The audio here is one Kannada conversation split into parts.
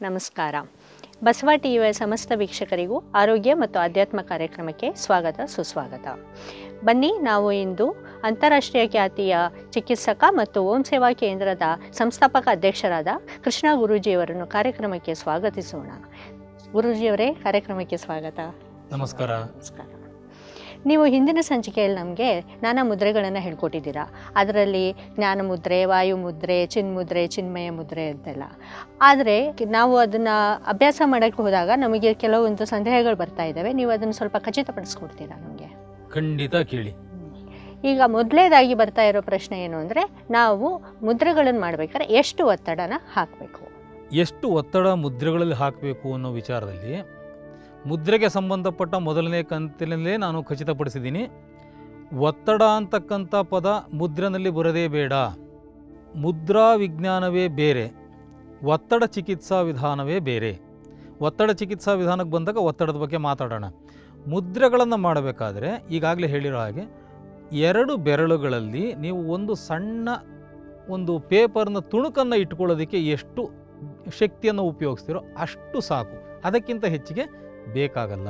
ನಮಸ್ಕಾರ ಬಸವ ಟಿವಿಯ ಸಮಸ್ತ ವೀಕ್ಷಕರಿಗೂ ಆರೋಗ್ಯ ಮತ್ತು ಆಧ್ಯಾತ್ಮ ಕಾರ್ಯಕ್ರಮಕ್ಕೆ ಸ್ವಾಗತ ಸುಸ್ವಾಗತ ಬನ್ನಿ ನಾವು ಇಂದು ಅಂತಾರಾಷ್ಟ್ರೀಯ ಖ್ಯಾತಿಯ ಚಿಕಿತ್ಸಕ ಮತ್ತು ಓಂ ಸೇವಾ ಕೇಂದ್ರದ ಸಂಸ್ಥಾಪಕ ಅಧ್ಯಕ್ಷರಾದ ಕೃಷ್ಣ ಗುರೂಜಿಯವರನ್ನು ಕಾರ್ಯಕ್ರಮಕ್ಕೆ ಸ್ವಾಗತಿಸೋಣ ಗುರೂಜಿಯವರೇ ಕಾರ್ಯಕ್ರಮಕ್ಕೆ ಸ್ವಾಗತ ನಮಸ್ಕಾರ ನಮಸ್ಕಾರ ನೀವು ಹಿಂದಿನ ಸಂಚಿಕೆಯಲ್ಲಿ ನಮಗೆ ನಾನಾ ಮುದ್ರೆಗಳನ್ನು ಹೇಳ್ಕೊಟ್ಟಿದ್ದೀರಾ ಅದರಲ್ಲಿ ಜ್ಞಾನ ಮುದ್ರೆ ವಾಯು ಮುದ್ರೆ ಚಿನ್ಮುದ್ರೆ ಚಿನ್ಮಯ ಮುದ್ರೆ ಅಂತೆಲ್ಲ ಆದರೆ ನಾವು ಅದನ್ನು ಅಭ್ಯಾಸ ಮಾಡೋಕ್ಕೆ ಹೋದಾಗ ನಮಗೆ ಕೆಲವೊಂದು ಸಂದೇಹಗಳು ಬರ್ತಾ ಇದ್ದಾವೆ ನೀವು ಅದನ್ನು ಸ್ವಲ್ಪ ಖಚಿತಪಡಿಸ್ಕೊಡ್ತೀರಾ ನಮಗೆ ಖಂಡಿತ ಕೇಳಿ ಈಗ ಮೊದಲೇದಾಗಿ ಬರ್ತಾ ಇರೋ ಪ್ರಶ್ನೆ ಏನು ಅಂದರೆ ನಾವು ಮುದ್ರೆಗಳನ್ನು ಮಾಡಬೇಕಾದ್ರೆ ಎಷ್ಟು ಒತ್ತಡನ ಹಾಕಬೇಕು ಎಷ್ಟು ಒತ್ತಡ ಮುದ್ರೆಗಳಲ್ಲಿ ಹಾಕಬೇಕು ಅನ್ನೋ ವಿಚಾರದಲ್ಲಿ ಮುದ್ರೆಗೆ ಸಂಬಂಧಪಟ್ಟ ಮೊದಲನೇ ಕಂತಿನಲ್ಲೇ ನಾನು ಖಚಿತಪಡಿಸಿದ್ದೀನಿ ಒತ್ತಡ ಅಂತಕ್ಕಂಥ ಪದ ಮುದ್ರೆನಲ್ಲಿ ಬರದೇ ಬೇಡ ಮುದ್ರಾ ವಿಜ್ಞಾನವೇ ಬೇರೆ ಒತ್ತಡ ಚಿಕಿತ್ಸಾ ವಿಧಾನವೇ ಬೇರೆ ಒತ್ತಡ ಚಿಕಿತ್ಸಾ ವಿಧಾನಕ್ಕೆ ಬಂದಾಗ ಒತ್ತಡದ ಬಗ್ಗೆ ಮಾತಾಡೋಣ ಮುದ್ರೆಗಳನ್ನು ಮಾಡಬೇಕಾದ್ರೆ ಈಗಾಗಲೇ ಹೇಳಿರೋ ಹಾಗೆ ಎರಡು ಬೆರಳುಗಳಲ್ಲಿ ನೀವು ಒಂದು ಸಣ್ಣ ಒಂದು ಪೇಪರ್ನ ತುಣುಕನ್ನು ಇಟ್ಕೊಳ್ಳೋದಕ್ಕೆ ಎಷ್ಟು ಶಕ್ತಿಯನ್ನು ಉಪಯೋಗಿಸ್ತೀರೋ ಅಷ್ಟು ಸಾಕು ಅದಕ್ಕಿಂತ ಹೆಚ್ಚಿಗೆ ಬೇಕಾಗಲ್ಲ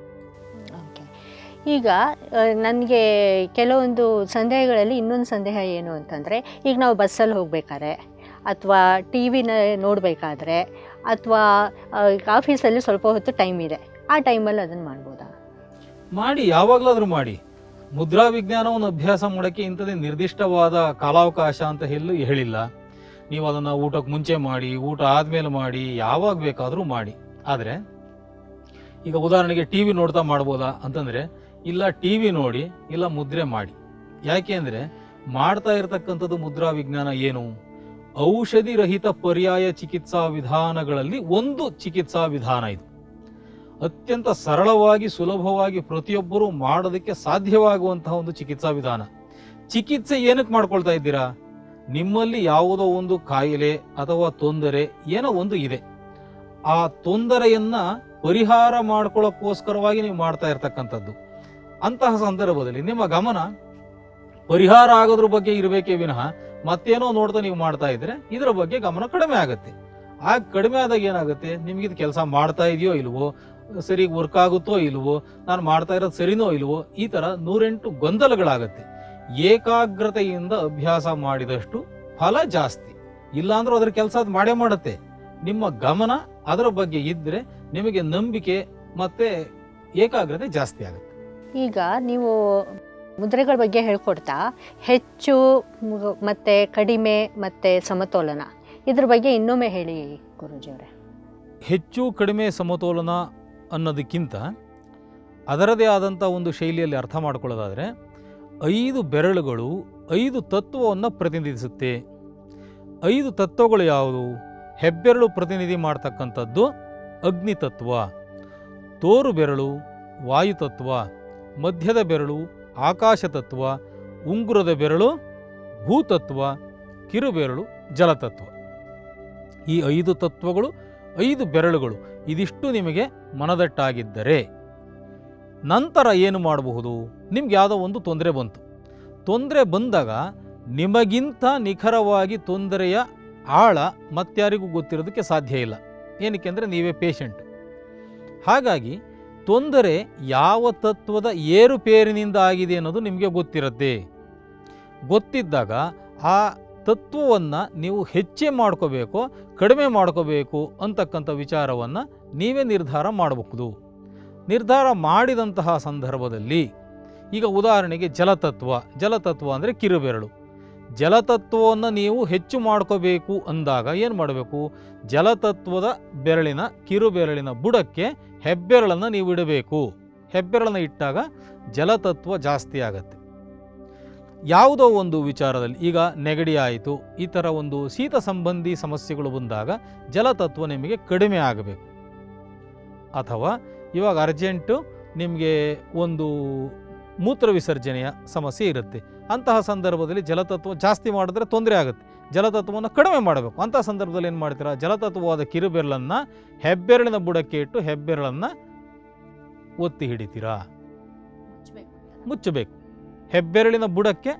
ಓಕೆ ಈಗ ನನಗೆ ಕೆಲವೊಂದು ಸಂದೇಹಗಳಲ್ಲಿ ಇನ್ನೊಂದು ಸಂದೇಹ ಏನು ಅಂತಂದರೆ ಈಗ ನಾವು ಬಸ್ಸಲ್ಲಿ ಹೋಗಬೇಕಾದ್ರೆ ಅಥವಾ ಟಿ ವಿನ ನೋಡಬೇಕಾದ್ರೆ ಅಥವಾ ಆಫೀಸಲ್ಲಿ ಸ್ವಲ್ಪ ಹೊತ್ತು ಟೈಮ್ ಇದೆ ಆ ಟೈಮಲ್ಲಿ ಅದನ್ನು ಮಾಡ್ಬೋದಾ ಮಾಡಿ ಯಾವಾಗಲಾದರೂ ಮಾಡಿ ಮುದ್ರಾ ವಿಜ್ಞಾನವನ್ನು ಅಭ್ಯಾಸ ಮಾಡೋಕ್ಕೆ ಇಂಥದ್ದೇ ನಿರ್ದಿಷ್ಟವಾದ ಕಾಲಾವಕಾಶ ಅಂತ ಎಲ್ಲೂ ಹೇಳಿಲ್ಲ ನೀವು ಅದನ್ನು ಊಟಕ್ಕೆ ಮುಂಚೆ ಮಾಡಿ ಊಟ ಆದಮೇಲೆ ಮಾಡಿ ಯಾವಾಗ ಬೇಕಾದರೂ ಮಾಡಿ ಆದರೆ ಈಗ ಉದಾಹರಣೆಗೆ ಟಿ ವಿ ನೋಡ್ತಾ ಮಾಡ್ಬೋದಾ ಅಂತಂದರೆ ಇಲ್ಲ ಟಿ ವಿ ನೋಡಿ ಇಲ್ಲ ಮುದ್ರೆ ಮಾಡಿ ಯಾಕೆ ಅಂದರೆ ಮಾಡ್ತಾ ಇರತಕ್ಕಂಥದ್ದು ಮುದ್ರಾ ವಿಜ್ಞಾನ ಏನು ಔಷಧಿ ರಹಿತ ಪರ್ಯಾಯ ಚಿಕಿತ್ಸಾ ವಿಧಾನಗಳಲ್ಲಿ ಒಂದು ಚಿಕಿತ್ಸಾ ವಿಧಾನ ಇದು ಅತ್ಯಂತ ಸರಳವಾಗಿ ಸುಲಭವಾಗಿ ಪ್ರತಿಯೊಬ್ಬರೂ ಮಾಡೋದಕ್ಕೆ ಸಾಧ್ಯವಾಗುವಂತಹ ಒಂದು ಚಿಕಿತ್ಸಾ ವಿಧಾನ ಚಿಕಿತ್ಸೆ ಏನಕ್ಕೆ ಮಾಡ್ಕೊಳ್ತಾ ಇದ್ದೀರಾ ನಿಮ್ಮಲ್ಲಿ ಯಾವುದೋ ಒಂದು ಕಾಯಿಲೆ ಅಥವಾ ತೊಂದರೆ ಏನೋ ಒಂದು ಇದೆ ಆ ತೊಂದರೆಯನ್ನ ಪರಿಹಾರ ಮಾಡ್ಕೊಳ್ಳೋಕ್ಕೋಸ್ಕರವಾಗಿ ನೀವು ಮಾಡ್ತಾ ಇರ್ತಕ್ಕಂಥದ್ದು ಅಂತಹ ಸಂದರ್ಭದಲ್ಲಿ ನಿಮ್ಮ ಗಮನ ಪರಿಹಾರ ಆಗೋದ್ರ ಬಗ್ಗೆ ಇರಬೇಕೇ ವಿನಃ ಮತ್ತೇನೋ ನೋಡ್ತಾ ನೀವು ಮಾಡ್ತಾ ಇದ್ರೆ ಇದರ ಬಗ್ಗೆ ಗಮನ ಕಡಿಮೆ ಆಗುತ್ತೆ ಆಗ ಕಡಿಮೆ ಆದಾಗ ಏನಾಗುತ್ತೆ ನಿಮ್ಗೆ ಇದು ಕೆಲಸ ಮಾಡ್ತಾ ಇದೆಯೋ ಇಲ್ವೋ ಸರಿ ವರ್ಕ್ ಆಗುತ್ತೋ ಇಲ್ವೋ ನಾನು ಮಾಡ್ತಾ ಇರೋದು ಸರಿನೋ ಇಲ್ವೋ ಈ ತರ ನೂರೆಂಟು ಗೊಂದಲಗಳಾಗತ್ತೆ ಏಕಾಗ್ರತೆಯಿಂದ ಅಭ್ಯಾಸ ಮಾಡಿದಷ್ಟು ಫಲ ಜಾಸ್ತಿ ಇಲ್ಲಾಂದ್ರೂ ಅದ್ರ ಕೆಲಸ ಅದು ಮಾಡೇ ಮಾಡುತ್ತೆ ನಿಮ್ಮ ಗಮನ ಅದರ ಬಗ್ಗೆ ಇದ್ರೆ ನಿಮಗೆ ನಂಬಿಕೆ ಮತ್ತೆ ಏಕಾಗ್ರತೆ ಜಾಸ್ತಿ ಆಗುತ್ತೆ ಈಗ ನೀವು ಮುದ್ರೆಗಳ ಬಗ್ಗೆ ಹೇಳ್ಕೊಡ್ತಾ ಹೆಚ್ಚು ಮ್- ಮತ್ತೆ ಕಡಿಮೆ ಮತ್ತು ಸಮತೋಲನ ಇದ್ರ ಬಗ್ಗೆ ಇನ್ನೊಮ್ಮೆ ಹೇಳಿ ಗುರೂಜಿಯವರೇ ಹೆಚ್ಚು ಕಡಿಮೆ ಸಮತೋಲನ ಅನ್ನೋದಕ್ಕಿಂತ ಅದರದೇ ಆದಂಥ ಒಂದು ಶೈಲಿಯಲ್ಲಿ ಅರ್ಥ ಮಾಡ್ಕೊಳ್ಳೋದಾದರೆ ಐದು ಬೆರಳುಗಳು ಐದು ತತ್ವವನ್ನು ಪ್ರತಿನಿಧಿಸುತ್ತೆ ಐದು ತತ್ವಗಳು ಯಾವುದು ಹೆಬ್ಬೆರಳು ಪ್ರತಿನಿಧಿ ಮಾಡ್ತಕ್ಕಂಥದ್ದು ಅಗ್ನಿ ತತ್ವ ತೋರು ಬೆರಳು ವಾಯುತತ್ವ ಮಧ್ಯದ ಬೆರಳು ಆಕಾಶ ತತ್ವ ಉಂಗುರದ ಬೆರಳು ಭೂತತ್ವ ಕಿರುಬೆರಳು ಜಲತತ್ವ ಈ ಐದು ತತ್ವಗಳು ಐದು ಬೆರಳುಗಳು ಇದಿಷ್ಟು ನಿಮಗೆ ಮನದಟ್ಟಾಗಿದ್ದರೆ ನಂತರ ಏನು ಮಾಡಬಹುದು ನಿಮ್ಗೆ ಯಾವುದೋ ಒಂದು ತೊಂದರೆ ಬಂತು ತೊಂದರೆ ಬಂದಾಗ ನಿಮಗಿಂತ ನಿಖರವಾಗಿ ತೊಂದರೆಯ ಆಳ ಮತ್ಯಾರಿಗೂ ಗೊತ್ತಿರೋದಕ್ಕೆ ಸಾಧ್ಯ ಇಲ್ಲ ಏನಕ್ಕೆ ಅಂದರೆ ನೀವೇ ಪೇಷಂಟ್ ಹಾಗಾಗಿ ತೊಂದರೆ ಯಾವ ತತ್ವದ ಏರುಪೇರಿನಿಂದ ಆಗಿದೆ ಅನ್ನೋದು ನಿಮಗೆ ಗೊತ್ತಿರುತ್ತೆ ಗೊತ್ತಿದ್ದಾಗ ಆ ತತ್ವವನ್ನು ನೀವು ಹೆಚ್ಚೆ ಮಾಡ್ಕೋಬೇಕು ಕಡಿಮೆ ಮಾಡ್ಕೋಬೇಕು ಅಂತಕ್ಕಂಥ ವಿಚಾರವನ್ನು ನೀವೇ ನಿರ್ಧಾರ ಮಾಡಬಹುದು ನಿರ್ಧಾರ ಮಾಡಿದಂತಹ ಸಂದರ್ಭದಲ್ಲಿ ಈಗ ಉದಾಹರಣೆಗೆ ಜಲತತ್ವ ಜಲತತ್ವ ಅಂದರೆ ಕಿರುಬೆರಳು ಜಲತತ್ವವನ್ನು ನೀವು ಹೆಚ್ಚು ಮಾಡ್ಕೋಬೇಕು ಅಂದಾಗ ಏನು ಮಾಡಬೇಕು ಜಲತತ್ವದ ಬೆರಳಿನ ಕಿರುಬೆರಳಿನ ಬುಡಕ್ಕೆ ಹೆಬ್ಬೆರಳನ್ನು ನೀವು ಇಡಬೇಕು ಹೆಬ್ಬೆರಳನ್ನು ಇಟ್ಟಾಗ ಜಲತತ್ವ ಜಾಸ್ತಿ ಆಗತ್ತೆ ಯಾವುದೋ ಒಂದು ವಿಚಾರದಲ್ಲಿ ಈಗ ನೆಗಡಿ ಆಯಿತು ಈ ಥರ ಒಂದು ಶೀತ ಸಂಬಂಧಿ ಸಮಸ್ಯೆಗಳು ಬಂದಾಗ ಜಲತತ್ವ ನಿಮಗೆ ಕಡಿಮೆ ಆಗಬೇಕು ಅಥವಾ ಇವಾಗ ಅರ್ಜೆಂಟು ನಿಮಗೆ ಒಂದು ಮೂತ್ರ ವಿಸರ್ಜನೆಯ ಸಮಸ್ಯೆ ಇರುತ್ತೆ ಅಂತಹ ಸಂದರ್ಭದಲ್ಲಿ ಜಲತತ್ವ ಜಾಸ್ತಿ ಮಾಡಿದ್ರೆ ತೊಂದರೆ ಆಗುತ್ತೆ ಜಲತತ್ವವನ್ನು ಕಡಿಮೆ ಮಾಡಬೇಕು ಅಂತಹ ಸಂದರ್ಭದಲ್ಲಿ ಏನು ಮಾಡ್ತೀರಾ ಜಲತತ್ವವಾದ ಕಿರುಬೆರಳನ್ನು ಹೆಬ್ಬೆರಳಿನ ಬುಡಕ್ಕೆ ಇಟ್ಟು ಹೆಬ್ಬೆರಳನ್ನು ಒತ್ತಿ ಹಿಡಿತೀರಾ ಮುಚ್ಚಬೇಕು ಹೆಬ್ಬೆರಳಿನ ಬುಡಕ್ಕೆ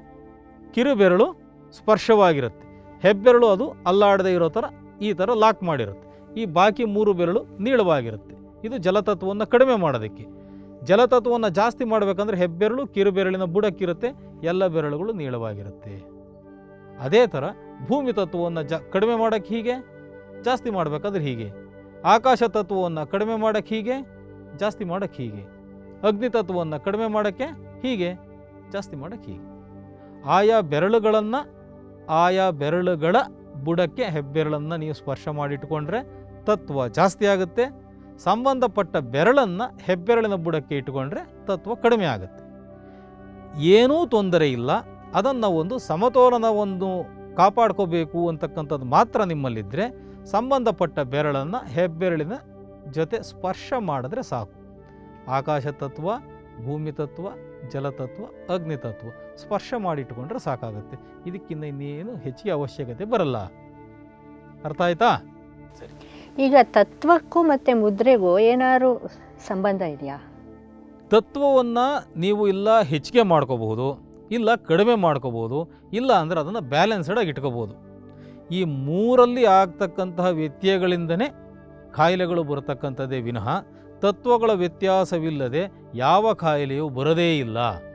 ಕಿರುಬೆರಳು ಸ್ಪರ್ಶವಾಗಿರುತ್ತೆ ಹೆಬ್ಬೆರಳು ಅದು ಅಲ್ಲಾಡದೆ ಇರೋ ಥರ ಈ ಥರ ಲಾಕ್ ಮಾಡಿರುತ್ತೆ ಈ ಬಾಕಿ ಮೂರು ಬೆರಳು ನೀಳವಾಗಿರುತ್ತೆ ಇದು ಜಲತತ್ವವನ್ನು ಕಡಿಮೆ ಮಾಡೋದಕ್ಕೆ ಜಲತತ್ವವನ್ನು ಜಾಸ್ತಿ ಮಾಡಬೇಕಂದ್ರೆ ಹೆಬ್ಬೆರಳು ಕಿರುಬೆರಳಿನ ಬುಡಕ್ಕಿರುತ್ತೆ ಎಲ್ಲ ಬೆರಳುಗಳು ನೀಳವಾಗಿರುತ್ತೆ ಅದೇ ಥರ ಭೂಮಿ ತತ್ವವನ್ನು ಜ ಕಡಿಮೆ ಮಾಡೋಕ್ಕೆ ಹೀಗೆ ಜಾಸ್ತಿ ಮಾಡಬೇಕಾದ್ರೆ ಹೀಗೆ ಆಕಾಶ ತತ್ವವನ್ನು ಕಡಿಮೆ ಮಾಡೋಕ್ಕೆ ಹೀಗೆ ಜಾಸ್ತಿ ಮಾಡೋಕ್ಕೆ ಹೀಗೆ ಅಗ್ನಿ ತತ್ವವನ್ನು ಕಡಿಮೆ ಮಾಡೋಕ್ಕೆ ಹೀಗೆ ಜಾಸ್ತಿ ಮಾಡೋಕ್ಕೆ ಹೀಗೆ ಆಯಾ ಬೆರಳುಗಳನ್ನು ಆಯಾ ಬೆರಳುಗಳ ಬುಡಕ್ಕೆ ಹೆಬ್ಬೆರಳನ್ನು ನೀವು ಸ್ಪರ್ಶ ಮಾಡಿಟ್ಕೊಂಡ್ರೆ ತತ್ವ ಜಾಸ್ತಿ ಆಗುತ್ತೆ ಸಂಬಂಧಪಟ್ಟ ಬೆರಳನ್ನು ಹೆಬ್ಬೆರಳಿನ ಬುಡಕ್ಕೆ ಇಟ್ಟುಕೊಂಡ್ರೆ ತತ್ವ ಕಡಿಮೆ ಆಗುತ್ತೆ ಏನೂ ತೊಂದರೆ ಇಲ್ಲ ಅದನ್ನು ಒಂದು ಸಮತೋಲನವನ್ನು ಕಾಪಾಡ್ಕೋಬೇಕು ಅಂತಕ್ಕಂಥದ್ದು ಮಾತ್ರ ನಿಮ್ಮಲ್ಲಿದ್ದರೆ ಸಂಬಂಧಪಟ್ಟ ಬೆರಳನ್ನು ಹೆಬ್ಬೆರಳಿನ ಜೊತೆ ಸ್ಪರ್ಶ ಮಾಡಿದ್ರೆ ಸಾಕು ಆಕಾಶ ತತ್ವ ಭೂಮಿ ತತ್ವ ಜಲತತ್ವ ಅಗ್ನಿ ತತ್ವ ಸ್ಪರ್ಶ ಮಾಡಿಟ್ಟುಕೊಂಡ್ರೆ ಸಾಕಾಗುತ್ತೆ ಇದಕ್ಕಿಂತ ಇನ್ನೇನು ಹೆಚ್ಚಿಗೆ ಅವಶ್ಯಕತೆ ಬರಲ್ಲ ಅರ್ಥ ಆಯ್ತಾ ಈಗ ತತ್ವಕ್ಕೂ ಮತ್ತು ಮುದ್ರೆಗೂ ಏನಾದ್ರು ಸಂಬಂಧ ಇದೆಯಾ ತತ್ವವನ್ನು ನೀವು ಇಲ್ಲ ಹೆಚ್ಚಿಗೆ ಮಾಡ್ಕೋಬಹುದು ಇಲ್ಲ ಕಡಿಮೆ ಮಾಡ್ಕೋಬೋದು ಇಲ್ಲ ಅಂದರೆ ಅದನ್ನು ಬ್ಯಾಲೆನ್ಸ್ಡಾಗಿ ಇಟ್ಕೋಬೋದು ಈ ಮೂರಲ್ಲಿ ಆಗ್ತಕ್ಕಂತಹ ವ್ಯತ್ಯಯಗಳಿಂದನೇ ಕಾಯಿಲೆಗಳು ಬರತಕ್ಕಂಥದ್ದೇ ವಿನಃ ತತ್ವಗಳ ವ್ಯತ್ಯಾಸವಿಲ್ಲದೆ ಯಾವ ಕಾಯಿಲೆಯೂ ಬರದೇ ಇಲ್ಲ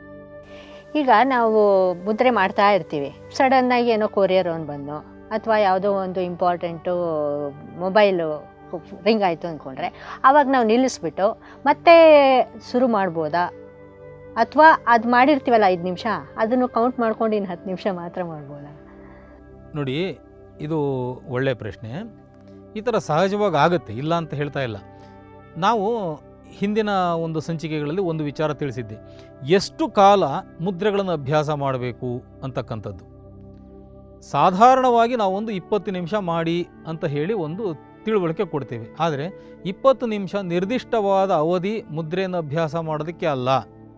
ಈಗ ನಾವು ಮುದ್ರೆ ಮಾಡ್ತಾ ಇರ್ತೀವಿ ಸಡನ್ನಾಗಿ ಏನೋ ಕೊರಿಯರ್ ಒಂದು ಬಂದು ಅಥವಾ ಯಾವುದೋ ಒಂದು ಇಂಪಾರ್ಟೆಂಟು ಮೊಬೈಲು ರಿಂಗ್ ಆಯಿತು ಅಂದ್ಕೊಂಡ್ರೆ ಆವಾಗ ನಾವು ನಿಲ್ಲಿಸ್ಬಿಟ್ಟು ಮತ್ತೆ ಶುರು ಮಾಡ್ಬೋದಾ ಅಥವಾ ಅದು ಮಾಡಿರ್ತೀವಲ್ಲ ಐದು ನಿಮಿಷ ಅದನ್ನು ಕೌಂಟ್ ಮಾಡ್ಕೊಂಡು ಇನ್ನು ಹತ್ತು ನಿಮಿಷ ಮಾತ್ರ ಮಾಡ್ಬೋದಾ ನೋಡಿ ಇದು ಒಳ್ಳೆಯ ಪ್ರಶ್ನೆ ಈ ಥರ ಸಹಜವಾಗಿ ಆಗುತ್ತೆ ಇಲ್ಲ ಅಂತ ಹೇಳ್ತಾ ಇಲ್ಲ ನಾವು ಹಿಂದಿನ ಒಂದು ಸಂಚಿಕೆಗಳಲ್ಲಿ ಒಂದು ವಿಚಾರ ತಿಳಿಸಿದ್ದೆ ಎಷ್ಟು ಕಾಲ ಮುದ್ರೆಗಳನ್ನು ಅಭ್ಯಾಸ ಮಾಡಬೇಕು ಅಂತಕ್ಕಂಥದ್ದು ಸಾಧಾರಣವಾಗಿ ನಾವು ಒಂದು ಇಪ್ಪತ್ತು ನಿಮಿಷ ಮಾಡಿ ಅಂತ ಹೇಳಿ ಒಂದು ತಿಳುವಳಿಕೆ ಕೊಡ್ತೇವೆ ಆದರೆ ಇಪ್ಪತ್ತು ನಿಮಿಷ ನಿರ್ದಿಷ್ಟವಾದ ಅವಧಿ ಮುದ್ರೆಯನ್ನು ಅಭ್ಯಾಸ ಮಾಡೋದಕ್ಕೆ ಅಲ್ಲ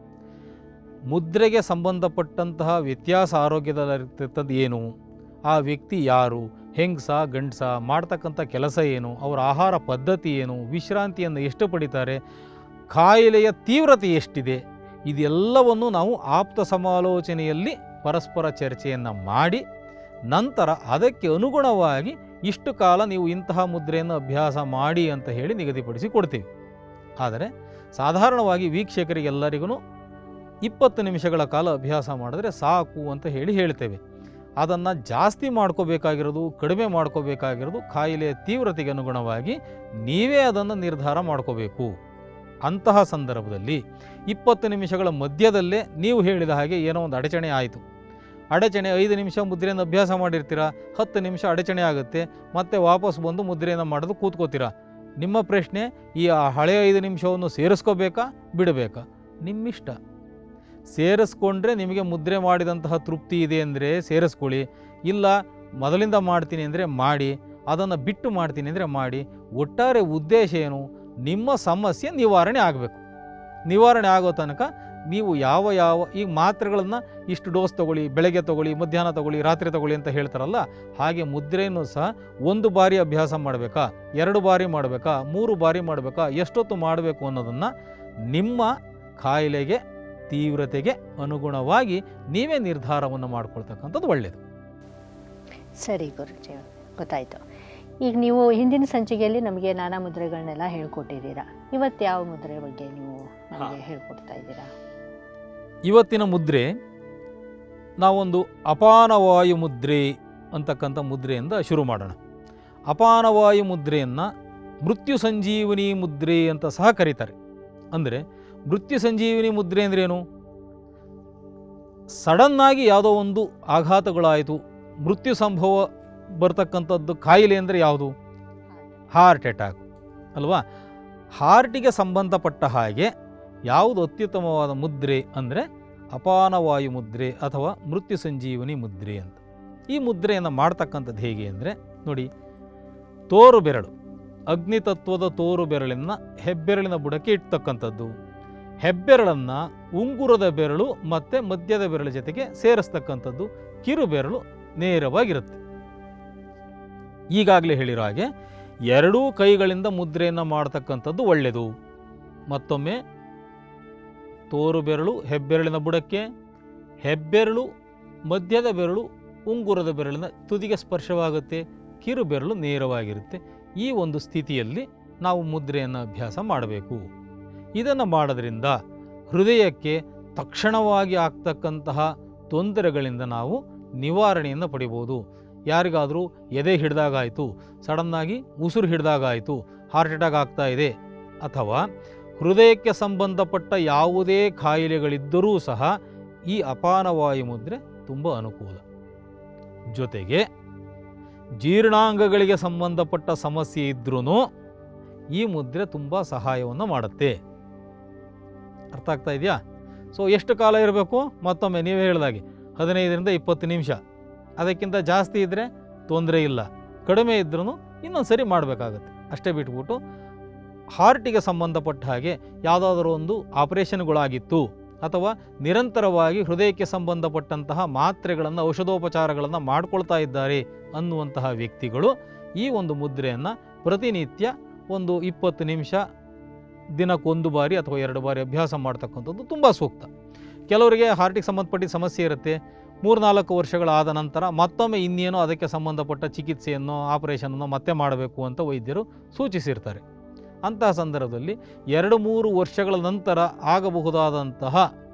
ಮುದ್ರೆಗೆ ಸಂಬಂಧಪಟ್ಟಂತಹ ವ್ಯತ್ಯಾಸ ಆರೋಗ್ಯದಲ್ಲಿರ್ತಕ್ಕಂಥದ್ದು ಏನು ಆ ವ್ಯಕ್ತಿ ಯಾರು ಹೆಂಗಸ ಗಂಡಸ ಮಾಡ್ತಕ್ಕಂಥ ಕೆಲಸ ಏನು ಅವರ ಆಹಾರ ಪದ್ಧತಿ ಏನು ವಿಶ್ರಾಂತಿಯನ್ನು ಎಷ್ಟು ಪಡಿತಾರೆ ಕಾಯಿಲೆಯ ತೀವ್ರತೆ ಎಷ್ಟಿದೆ ಇದೆಲ್ಲವನ್ನು ನಾವು ಆಪ್ತ ಸಮಾಲೋಚನೆಯಲ್ಲಿ ಪರಸ್ಪರ ಚರ್ಚೆಯನ್ನು ಮಾಡಿ ನಂತರ ಅದಕ್ಕೆ ಅನುಗುಣವಾಗಿ ಇಷ್ಟು ಕಾಲ ನೀವು ಇಂತಹ ಮುದ್ರೆಯನ್ನು ಅಭ್ಯಾಸ ಮಾಡಿ ಅಂತ ಹೇಳಿ ನಿಗದಿಪಡಿಸಿ ಕೊಡ್ತೀವಿ ಆದರೆ ಸಾಧಾರಣವಾಗಿ ವೀಕ್ಷಕರಿಗೆಲ್ಲರಿಗೂ ಇಪ್ಪತ್ತು ನಿಮಿಷಗಳ ಕಾಲ ಅಭ್ಯಾಸ ಮಾಡಿದ್ರೆ ಸಾಕು ಅಂತ ಹೇಳಿ ಹೇಳ್ತೇವೆ ಅದನ್ನು ಜಾಸ್ತಿ ಮಾಡ್ಕೋಬೇಕಾಗಿರೋದು ಕಡಿಮೆ ಮಾಡ್ಕೋಬೇಕಾಗಿರೋದು ಕಾಯಿಲೆಯ ತೀವ್ರತೆಗೆ ಅನುಗುಣವಾಗಿ ನೀವೇ ಅದನ್ನು ನಿರ್ಧಾರ ಮಾಡ್ಕೋಬೇಕು ಅಂತಹ ಸಂದರ್ಭದಲ್ಲಿ ಇಪ್ಪತ್ತು ನಿಮಿಷಗಳ ಮಧ್ಯದಲ್ಲೇ ನೀವು ಹೇಳಿದ ಹಾಗೆ ಏನೋ ಒಂದು ಅಡಚಣೆ ಆಯಿತು ಅಡಚಣೆ ಐದು ನಿಮಿಷ ಮುದ್ರೆಯನ್ನು ಅಭ್ಯಾಸ ಮಾಡಿರ್ತೀರ ಹತ್ತು ನಿಮಿಷ ಅಡಚಣೆ ಆಗುತ್ತೆ ಮತ್ತೆ ವಾಪಸ್ ಬಂದು ಮುದ್ರೆಯನ್ನು ಮಾಡೋದು ಕೂತ್ಕೋತೀರಾ ನಿಮ್ಮ ಪ್ರಶ್ನೆ ಈ ಆ ಹಳೆಯ ಐದು ನಿಮಿಷವನ್ನು ಸೇರಿಸ್ಕೋಬೇಕಾ ಬಿಡಬೇಕಾ ನಿಮ್ಮಿಷ್ಟ ಸೇರಿಸ್ಕೊಂಡ್ರೆ ನಿಮಗೆ ಮುದ್ರೆ ಮಾಡಿದಂತಹ ತೃಪ್ತಿ ಇದೆ ಅಂದರೆ ಸೇರಿಸ್ಕೊಳ್ಳಿ ಇಲ್ಲ ಮೊದಲಿಂದ ಮಾಡ್ತೀನಿ ಅಂದರೆ ಮಾಡಿ ಅದನ್ನು ಬಿಟ್ಟು ಮಾಡ್ತೀನಿ ಅಂದರೆ ಮಾಡಿ ಒಟ್ಟಾರೆ ಉದ್ದೇಶ ಏನು ನಿಮ್ಮ ಸಮಸ್ಯೆ ನಿವಾರಣೆ ಆಗಬೇಕು ನಿವಾರಣೆ ಆಗೋ ತನಕ ನೀವು ಯಾವ ಯಾವ ಈ ಮಾತ್ರೆಗಳನ್ನು ಇಷ್ಟು ಡೋಸ್ ತಗೊಳ್ಳಿ ಬೆಳಗ್ಗೆ ತಗೊಳ್ಳಿ ಮಧ್ಯಾಹ್ನ ತಗೊಳ್ಳಿ ರಾತ್ರಿ ತಗೊಳ್ಳಿ ಅಂತ ಹೇಳ್ತಾರಲ್ಲ ಹಾಗೆ ಮುದ್ರೆಯನ್ನು ಸಹ ಒಂದು ಬಾರಿ ಅಭ್ಯಾಸ ಮಾಡಬೇಕಾ ಎರಡು ಬಾರಿ ಮಾಡಬೇಕಾ ಮೂರು ಬಾರಿ ಮಾಡಬೇಕಾ ಎಷ್ಟೊತ್ತು ಮಾಡಬೇಕು ಅನ್ನೋದನ್ನು ನಿಮ್ಮ ಕಾಯಿಲೆಗೆ ತೀವ್ರತೆಗೆ ಅನುಗುಣವಾಗಿ ನೀವೇ ನಿರ್ಧಾರವನ್ನು ಮಾಡ್ಕೊಳ್ತಕ್ಕಂಥದ್ದು ಒಳ್ಳೆಯದು ಸರಿ ಗುರುಜಿ ಗೊತ್ತಾಯಿತು ಈಗ ನೀವು ಹಿಂದಿನ ಸಂಚಿಕೆಯಲ್ಲಿ ನಮಗೆ ನಾನಾ ಮುದ್ರೆಗಳನ್ನೆಲ್ಲ ಹೇಳ್ಕೊಟ್ಟಿದ್ದೀರಾ ಇವತ್ತು ಯಾವ ಮುದ್ರೆ ಬಗ್ಗೆ ನೀವು ನಮಗೆ ಹೇಳ್ಕೊಡ್ತಾ ಇದ್ದೀರಾ ಇವತ್ತಿನ ಮುದ್ರೆ ನಾವೊಂದು ಅಪಾನವಾಯು ಮುದ್ರೆ ಅಂತಕ್ಕಂಥ ಮುದ್ರೆಯಿಂದ ಶುರು ಮಾಡೋಣ ಅಪಾನವಾಯು ಮುದ್ರೆಯನ್ನು ಮೃತ್ಯು ಸಂಜೀವನಿ ಮುದ್ರೆ ಅಂತ ಸಹ ಕರೀತಾರೆ ಅಂದರೆ ಮೃತ್ಯು ಸಂಜೀವನಿ ಮುದ್ರೆ ಅಂದ್ರೇನು ಸಡನ್ನಾಗಿ ಯಾವುದೋ ಒಂದು ಆಘಾತಗಳಾಯಿತು ಮೃತ್ಯು ಸಂಭವ ಬರ್ತಕ್ಕಂಥದ್ದು ಕಾಯಿಲೆ ಅಂದರೆ ಯಾವುದು ಹಾರ್ಟ್ ಅಟ್ಯಾಕ್ ಅಲ್ವಾ ಹಾರ್ಟಿಗೆ ಸಂಬಂಧಪಟ್ಟ ಹಾಗೆ ಯಾವುದು ಅತ್ಯುತ್ತಮವಾದ ಮುದ್ರೆ ಅಂದರೆ ಅಪಾನವಾಯು ಮುದ್ರೆ ಅಥವಾ ಮೃತ್ಯು ಸಂಜೀವನಿ ಮುದ್ರೆ ಅಂತ ಈ ಮುದ್ರೆಯನ್ನು ಮಾಡ್ತಕ್ಕಂಥದ್ದು ಹೇಗೆ ಅಂದರೆ ನೋಡಿ ತೋರು ಬೆರಳು ಅಗ್ನಿ ತತ್ವದ ತೋರು ಬೆರಳನ್ನು ಹೆಬ್ಬೆರಳಿನ ಬುಡಕ್ಕೆ ಇಡ್ತಕ್ಕಂಥದ್ದು ಹೆಬ್ಬೆರಳನ್ನು ಉಂಗುರದ ಬೆರಳು ಮತ್ತು ಮಧ್ಯದ ಬೆರಳ ಜೊತೆಗೆ ಸೇರಿಸ್ತಕ್ಕಂಥದ್ದು ಕಿರು ಬೆರಳು ನೇರವಾಗಿರುತ್ತೆ ಈಗಾಗಲೇ ಹೇಳಿರೋ ಹಾಗೆ ಎರಡೂ ಕೈಗಳಿಂದ ಮುದ್ರೆಯನ್ನು ಮಾಡ್ತಕ್ಕಂಥದ್ದು ಒಳ್ಳೆಯದು ಮತ್ತೊಮ್ಮೆ ತೋರು ಬೆರಳು ಹೆಬ್ಬೆರಳಿನ ಬುಡಕ್ಕೆ ಹೆಬ್ಬೆರಳು ಮಧ್ಯದ ಬೆರಳು ಉಂಗುರದ ಬೆರಳಿನ ತುದಿಗೆ ಸ್ಪರ್ಶವಾಗುತ್ತೆ ಕಿರು ಬೆರಳು ನೇರವಾಗಿರುತ್ತೆ ಈ ಒಂದು ಸ್ಥಿತಿಯಲ್ಲಿ ನಾವು ಮುದ್ರೆಯನ್ನು ಅಭ್ಯಾಸ ಮಾಡಬೇಕು ಇದನ್ನು ಮಾಡೋದ್ರಿಂದ ಹೃದಯಕ್ಕೆ ತಕ್ಷಣವಾಗಿ ಆಗ್ತಕ್ಕಂತಹ ತೊಂದರೆಗಳಿಂದ ನಾವು ನಿವಾರಣೆಯನ್ನು ಪಡಿಬೋದು ಯಾರಿಗಾದರೂ ಎದೆ ಹಿಡಿದಾಗಾಯಿತು ಸಡನ್ನಾಗಿ ಉಸಿರು ಹಿಡಿದಾಗಾಯಿತು ಹಾರ್ಟ್ ಅಟ್ಯಾಕ್ ಆಗ್ತಾ ಇದೆ ಅಥವಾ ಹೃದಯಕ್ಕೆ ಸಂಬಂಧಪಟ್ಟ ಯಾವುದೇ ಕಾಯಿಲೆಗಳಿದ್ದರೂ ಸಹ ಈ ಅಪಾನವಾಯು ಮುದ್ರೆ ತುಂಬ ಅನುಕೂಲ ಜೊತೆಗೆ ಜೀರ್ಣಾಂಗಗಳಿಗೆ ಸಂಬಂಧಪಟ್ಟ ಸಮಸ್ಯೆ ಇದ್ರೂ ಈ ಮುದ್ರೆ ತುಂಬ ಸಹಾಯವನ್ನು ಮಾಡುತ್ತೆ ಅರ್ಥ ಆಗ್ತಾ ಇದೆಯಾ ಸೊ ಎಷ್ಟು ಕಾಲ ಇರಬೇಕು ಮತ್ತೊಮ್ಮೆ ನೀವೇ ಹೇಳಿದಾಗೆ ಹದಿನೈದರಿಂದ ಇಪ್ಪತ್ತು ನಿಮಿಷ ಅದಕ್ಕಿಂತ ಜಾಸ್ತಿ ಇದ್ದರೆ ತೊಂದರೆ ಇಲ್ಲ ಕಡಿಮೆ ಇದ್ರೂ ಇನ್ನೊಂದು ಸರಿ ಮಾಡಬೇಕಾಗತ್ತೆ ಅಷ್ಟೇ ಬಿಟ್ಬಿಟ್ಟು ಹಾರ್ಟಿಗೆ ಸಂಬಂಧಪಟ್ಟ ಹಾಗೆ ಯಾವುದಾದ್ರೂ ಒಂದು ಆಪರೇಷನ್ಗಳಾಗಿತ್ತು ಅಥವಾ ನಿರಂತರವಾಗಿ ಹೃದಯಕ್ಕೆ ಸಂಬಂಧಪಟ್ಟಂತಹ ಮಾತ್ರೆಗಳನ್ನು ಔಷಧೋಪಚಾರಗಳನ್ನು ಮಾಡ್ಕೊಳ್ತಾ ಇದ್ದಾರೆ ಅನ್ನುವಂತಹ ವ್ಯಕ್ತಿಗಳು ಈ ಒಂದು ಮುದ್ರೆಯನ್ನು ಪ್ರತಿನಿತ್ಯ ಒಂದು ಇಪ್ಪತ್ತು ನಿಮಿಷ ದಿನಕ್ಕೊಂದು ಬಾರಿ ಅಥವಾ ಎರಡು ಬಾರಿ ಅಭ್ಯಾಸ ಮಾಡ್ತಕ್ಕಂಥದ್ದು ತುಂಬ ಸೂಕ್ತ ಕೆಲವರಿಗೆ ಹಾರ್ಟಿಗೆ ಸಂಬಂಧಪಟ್ಟ ಸಮಸ್ಯೆ ಇರುತ್ತೆ ಮೂರ್ನಾಲ್ಕು ವರ್ಷಗಳಾದ ನಂತರ ಮತ್ತೊಮ್ಮೆ ಇನ್ನೇನೋ ಅದಕ್ಕೆ ಸಂಬಂಧಪಟ್ಟ ಚಿಕಿತ್ಸೆಯನ್ನು ಆಪರೇಷನನ್ನು ಮತ್ತೆ ಮಾಡಬೇಕು ಅಂತ ವೈದ್ಯರು ಸೂಚಿಸಿರ್ತಾರೆ ಅಂತಹ ಸಂದರ್ಭದಲ್ಲಿ ಎರಡು ಮೂರು ವರ್ಷಗಳ ನಂತರ ಆಗಬಹುದಾದಂತಹ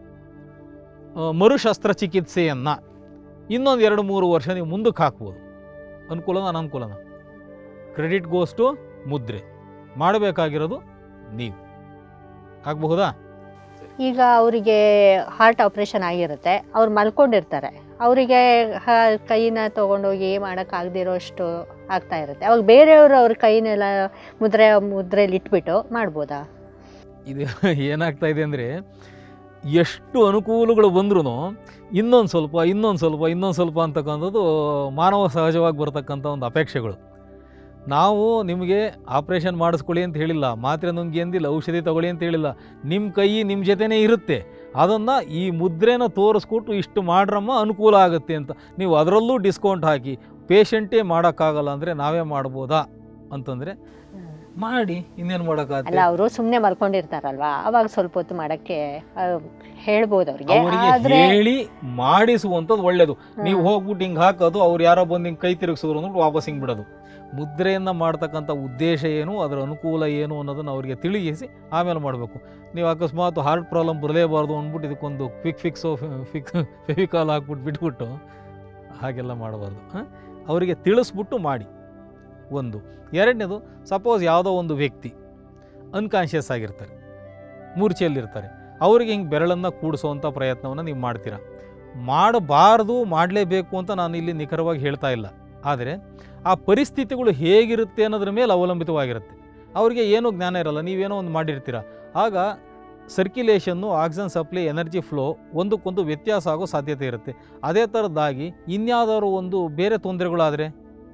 ಆ, ಮರು ಶಸ್ತ್ರಚಿಕಿತ್ಸೆಯನ್ನು ಇನ್ನೊಂದು ಎರಡು ಮೂರು ವರ್ಷ ನೀವು ಮುಂದಕ್ಕೆ ಹಾಕ್ಬೋದು ಅನುಕೂಲನ ಅನನುಕೂಲನ ಕ್ರೆಡಿಟ್ ಗೋಸ್ ಟು ಮುದ್ರೆ ಮಾಡಬೇಕಾಗಿರೋದು ನೀವು ಆಗಬಹುದಾ ಈಗ ಅವರಿಗೆ ಹಾರ್ಟ್ ಆಪ್ರೇಷನ್ ಆಗಿರುತ್ತೆ ಅವ್ರು ಮಲ್ಕೊಂಡಿರ್ತಾರೆ ಅವರಿಗೆ ಕೈನ ತೊಗೊಂಡೋಗಿ ಮಾಡೋಕ್ಕಾಗದಿರೋ ಅಷ್ಟು ಆಗ್ತಾ ಇರುತ್ತೆ ಅವಾಗ ಬೇರೆಯವರು ಅವ್ರ ಕೈನೆಲ್ಲ ಮುದ್ರೆ ಮುದ್ರೆಯಲ್ಲಿ ಇಟ್ಬಿಟ್ಟು ಮಾಡ್ಬೋದಾ ಇದು ಏನಾಗ್ತಾ ಇದೆ ಅಂದರೆ ಎಷ್ಟು ಅನುಕೂಲಗಳು ಬಂದ್ರೂ ಇನ್ನೊಂದು ಸ್ವಲ್ಪ ಇನ್ನೊಂದು ಸ್ವಲ್ಪ ಇನ್ನೊಂದು ಸ್ವಲ್ಪ ಅಂತಕ್ಕಂಥದ್ದು ಮಾನವ ಸಹಜವಾಗಿ ಬರ್ತಕ್ಕಂಥ ಒಂದು ಅಪೇಕ್ಷೆಗಳು ನಾವು ನಿಮಗೆ ಆಪ್ರೇಷನ್ ಮಾಡಿಸ್ಕೊಳ್ಳಿ ಅಂತ ಹೇಳಿಲ್ಲ ಮಾತ್ರೆ ನುಂಗಿ ಅಂದಿಲ್ಲ ಔಷಧಿ ತಗೊಳ್ಳಿ ಅಂತ ಹೇಳಿಲ್ಲ ನಿಮ್ಮ ಕೈ ನಿಮ್ಮ ಜೊತೆನೇ ಇರುತ್ತೆ ಅದನ್ನು ಈ ಮುದ್ರೆನ ತೋರಿಸ್ಕೊಟ್ಟು ಇಷ್ಟು ಮಾಡ್ರಮ್ಮ ಅನುಕೂಲ ಆಗುತ್ತೆ ಅಂತ ನೀವು ಅದರಲ್ಲೂ ಡಿಸ್ಕೌಂಟ್ ಹಾಕಿ ಪೇಷಂಟೇ ಮಾಡೋಕ್ಕಾಗಲ್ಲ ಅಂದರೆ ನಾವೇ ಮಾಡ್ಬೋದಾ ಅಂತಂದರೆ ಮಾಡಿ ಇನ್ನೇನು ಅಲ್ಲ ಮಾಡೋಕ್ಕಾಗತ್ತೆ ಅವರು ಸುಮ್ಮನೆ ಮಲ್ಕೊಂಡಿರ್ತಾರಲ್ವಾ ಅವಾಗ ಸ್ವಲ್ಪ ಹೊತ್ತು ಮಾಡೋಕ್ಕೆ ಹೇಳ್ಬೋದು ಅವ್ರಿಗೆ ಅವರಿಗೆ ಆದ್ರೆ ಹೇಳಿ ಮಾಡಿಸುವಂಥದ್ದು ಒಳ್ಳೇದು ನೀವು ಹ್ಮ್. ಹೋಗ್ಬಿಟ್ಟು ಹಿಂಗೆ ಹಾಕೋದು ಅವ್ರು ಯಾರೋ ಬಂದು ಹಿಂಗೆ ಕೈ ತಿರುಗಿಸಿದ್ರು ಅಂದ್ಬಿಟ್ಟು ವಾಪಸ್ ಹಿಂಗೆ ಬಿಡೋದು ಮುದ್ರೆಯನ್ನು ಮಾಡ್ತಕ್ಕಂಥ ಉದ್ದೇಶ ಏನು ಅದರ ಅನುಕೂಲ ಏನು ಅನ್ನೋದನ್ನು ಅವರಿಗೆ ತಿಳಿಸಿ ಆಮೇಲೆ ಮಾಡಬೇಕು ನೀವು ಅಕಸ್ಮಾತ್ ಹಾರ್ಟ್ ಪ್ರಾಬ್ಲಮ್ ಬರಲೇಬಾರ್ದು ಅಂದ್ಬಿಟ್ಟು ಇದಕ್ಕೊಂದು ಕ್ವಿಕ್ ಫಿಕ್ಸೋ ಫಿಕ್ಸ್ ಫೆವಿಕಾಲ್ ಹಾಕ್ಬಿಟ್ಟು ಬಿಟ್ಬಿಟ್ಟು ಹಾಗೆಲ್ಲ ಮಾಡಬಾರ್ದು ಹಾಂ ಅವರಿಗೆ ತಿಳಿಸ್ಬಿಟ್ಟು ಮಾಡಿ ಒಂದು ಎರಡನೇದು ಸಪೋಸ್ ಯಾವುದೋ ಒಂದು ವ್ಯಕ್ತಿ ಅನ್ಕಾನ್ಷಿಯಸ್ ಆಗಿರ್ತಾರೆ ಮೂರ್ಛೆಯಲ್ಲಿರ್ತಾರೆ ಅವರಿಗೆ ಹಿಂಗೆ ಬೆರಳನ್ನು ಕೂಡಿಸೋವಂಥ ಪ್ರಯತ್ನವನ್ನು ನೀವು ಮಾಡ್ತೀರಾ ಮಾಡಬಾರ್ದು ಮಾಡಲೇಬೇಕು ಅಂತ ನಾನು ಇಲ್ಲಿ ನಿಖರವಾಗಿ ಹೇಳ್ತಾ ಇಲ್ಲ ಆದರೆ ಆ ಪರಿಸ್ಥಿತಿಗಳು ಹೇಗಿರುತ್ತೆ ಅನ್ನೋದ್ರ ಮೇಲೆ ಅವಲಂಬಿತವಾಗಿರುತ್ತೆ ಅವರಿಗೆ ಏನೂ ಜ್ಞಾನ ಇರಲ್ಲ ನೀವೇನೋ ಒಂದು ಮಾಡಿರ್ತೀರ ಆಗ ಸರ್ಕ್ಯುಲೇಷನ್ನು ಆಕ್ಸಿಜನ್ ಸಪ್ಲೈ ಎನರ್ಜಿ ಫ್ಲೋ ಒಂದಕ್ಕೊಂದು ವ್ಯತ್ಯಾಸ ಆಗೋ ಸಾಧ್ಯತೆ ಇರುತ್ತೆ ಅದೇ ಥರದ್ದಾಗಿ ಇನ್ಯಾವುದಾದ್ರು ಒಂದು ಬೇರೆ ತೊಂದರೆಗಳಾದರೆ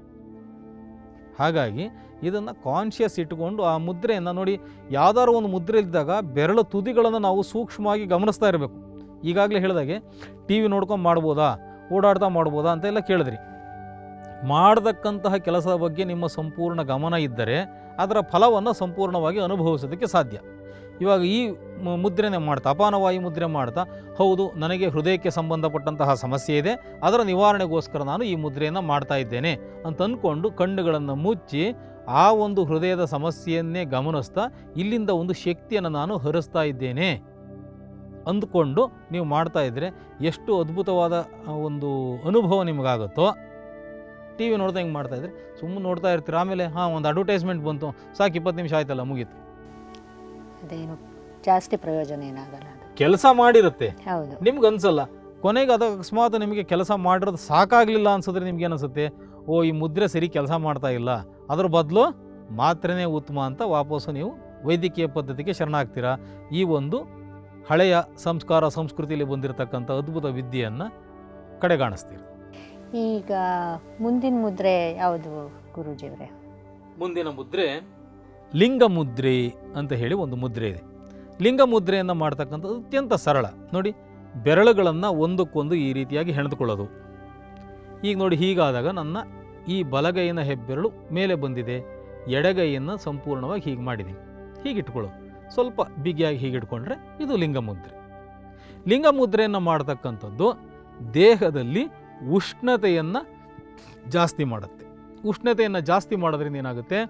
ಹಾಗಾಗಿ ಇದನ್ನು ಕಾನ್ಷಿಯಸ್ ಇಟ್ಕೊಂಡು ಆ ಮುದ್ರೆಯನ್ನು ನೋಡಿ ಯಾವ್ದಾದ್ರು ಒಂದು ಮುದ್ರೆ ಇದ್ದಾಗ ಬೆರಳು ತುದಿಗಳನ್ನು ನಾವು ಸೂಕ್ಷ್ಮವಾಗಿ ಗಮನಿಸ್ತಾ ಇರಬೇಕು ಈಗಾಗಲೇ ಹೇಳಿದಾಗೆ ಟಿ ವಿ ನೋಡ್ಕೊಂಡು ಮಾಡ್ಬೋದಾ ಓಡಾಡ್ತಾ ಮಾಡ್ಬೋದಾ ಅಂತೆಲ್ಲ ಕೇಳಿದ್ರಿ ಮಾಡತಕ್ಕಂತಹ ಕೆಲಸದ ಬಗ್ಗೆ ನಿಮ್ಮ ಸಂಪೂರ್ಣ ಗಮನ ಇದ್ದರೆ ಅದರ ಫಲವನ್ನು ಸಂಪೂರ್ಣವಾಗಿ ಅನುಭವಿಸೋದಕ್ಕೆ ಸಾಧ್ಯ ಇವಾಗ ಈ ಮು- ಮುದ್ರೆನೇ ಮಾಡ್ತಾ ಅಪಾನವಾಯು ಮುದ್ರೆ ಮಾಡ್ತಾ ಹೌದು ನನಗೆ ಹೃದಯಕ್ಕೆ ಸಂಬಂಧಪಟ್ಟಂತಹ ಸಮಸ್ಯೆ ಇದೆ ಅದರ ನಿವಾರಣೆಗೋಸ್ಕರ ನಾನು ಈ ಮುದ್ರೆಯನ್ನು ಮಾಡ್ತಾ ಇದ್ದೇನೆ ಅಂತ ಅಂದ್ಕೊಂಡು ಕಣ್ಣುಗಳನ್ನು ಮುಚ್ಚಿ ಆ ಒಂದು ಹೃದಯದ ಸಮಸ್ಯೆಯನ್ನೇ ಗಮನಿಸ್ತಾ ಇಲ್ಲಿಂದ ಒಂದು ಶಕ್ತಿಯನ್ನು ನಾನು ಹರಿಸ್ತಾ ಇದ್ದೇನೆ ಅಂದ್ಕೊಂಡು ನೀವು ಮಾಡ್ತಾ ಇದ್ದರೆ ಎಷ್ಟು ಅದ್ಭುತವಾದ ಆ, ಒಂದು ಅನುಭವ ನಿಮಗಾಗುತ್ತೋ ಟಿ ವಿ ನೋಡ್ತಾ ಹಿಂಗೆ ಮಾಡ್ತಾ ಇದ್ರೆ ಸುಮ್ಮನೆ ನೋಡ್ತಾ ಇರ್ತೀರ ಆಮೇಲೆ ಹಾಂ ಒಂದು ಅಡ್ವರ್ಟೈಸ್ಮೆಂಟ್ ಬಂತು ಸಾಕು ಇಪ್ಪತ್ತು ನಿಮಿಷ ಆಯ್ತಲ್ಲ ಮುಗೀತು ಅದೇನು ಜಾಸ್ತಿ ಪ್ರಯೋಜನ ಏನಾಗಲ್ಲ ಅದು ಕೆಲಸ ಮಾಡಿರುತ್ತೆ ಹೌದು ನಿಮ್ಗೆ ಅನ್ಸಲ್ಲ ಕೊನೆಗೆ ಅದು ಅಕಸ್ಮಾತ್ ನಿಮಗೆ ಕೆಲಸ ಮಾಡಿರೋದು ಸಾಕಾಗಲಿಲ್ಲ ಅನ್ಸಿದ್ರೆ ನಿಮ್ಗೆ ಅನಿಸುತ್ತೆ ಓ ಈ ಮುದ್ರೆ ಸರಿ ಕೆಲಸ ಮಾಡ್ತಾ ಇಲ್ಲ ಅದ್ರ ಬದಲು ಮಾತ್ರೆನೇ ಉತ್ತಮ ಅಂತ ವಾಪಸ್ಸು ನೀವು ವೈದ್ಯಕೀಯ ಪದ್ಧತಿಗೆ ಶರಣಾಗ್ತೀರಾ ಈ ಒಂದು ಹಳೆಯ ಸಂಸ್ಕಾರ ಸಂಸ್ಕೃತಿಯಲ್ಲಿ ಬಂದಿರತಕ್ಕಂಥ ಅದ್ಭುತ ವಿದ್ಯೆಯನ್ನು ಕಡೆಗಾಣಿಸ್ತೀರಿ ಈಗ ಮುಂದಿನ ಮುದ್ರೆ ಯಾವುದು ಗುರೂಜಿಯವರೇ ಮುಂದಿನ ಮುದ್ರೆ ಲಿಂಗ ಮುದ್ರೆ ಅಂತ ಹೇಳಿ ಒಂದು ಮುದ್ರೆ ಇದೆ ಲಿಂಗ ಮುದ್ರೆಯನ್ನು ಮಾಡ್ತಕ್ಕಂಥದ್ದು ಅತ್ಯಂತ ಸರಳ ನೋಡಿ ಬೆರಳುಗಳನ್ನು ಒಂದಕ್ಕೊಂದು ಈ ರೀತಿಯಾಗಿ ಹೆಣೆದುಕೊಳ್ಳೋದು ಈಗ ನೋಡಿ ಹೀಗಾದಾಗ ನನ್ನ ಈ ಬಲಗೈನ ಹೆಬ್ಬೆರಳು ಮೇಲೆ ಬಂದಿದೆ ಎಡಗೈಯನ್ನು ಸಂಪೂರ್ಣವಾಗಿ ಹೀಗೆ ಮಾಡಿದ್ದೀನಿ ಹೀಗೆ ಇಟ್ಕೊಳ್ಳೋದು ಸ್ವಲ್ಪ ಬಿಗಿಯಾಗಿ ಹೀಗೆ ಇಟ್ಕೊಂಡ್ರೆ ಇದು ಲಿಂಗ ಮುದ್ರೆ ಲಿಂಗ ಮುದ್ರೆಯನ್ನು ಮಾಡ್ತಕ್ಕಂಥದ್ದು ದೇಹದಲ್ಲಿ ಉಷ್ಣತೆಯನ್ನು ಜಾಸ್ತಿ ಮಾಡುತ್ತೆ ಉಷ್ಣತೆಯನ್ನು ಜಾಸ್ತಿ ಮಾಡೋದ್ರಿಂದ ಏನಾಗುತ್ತೆ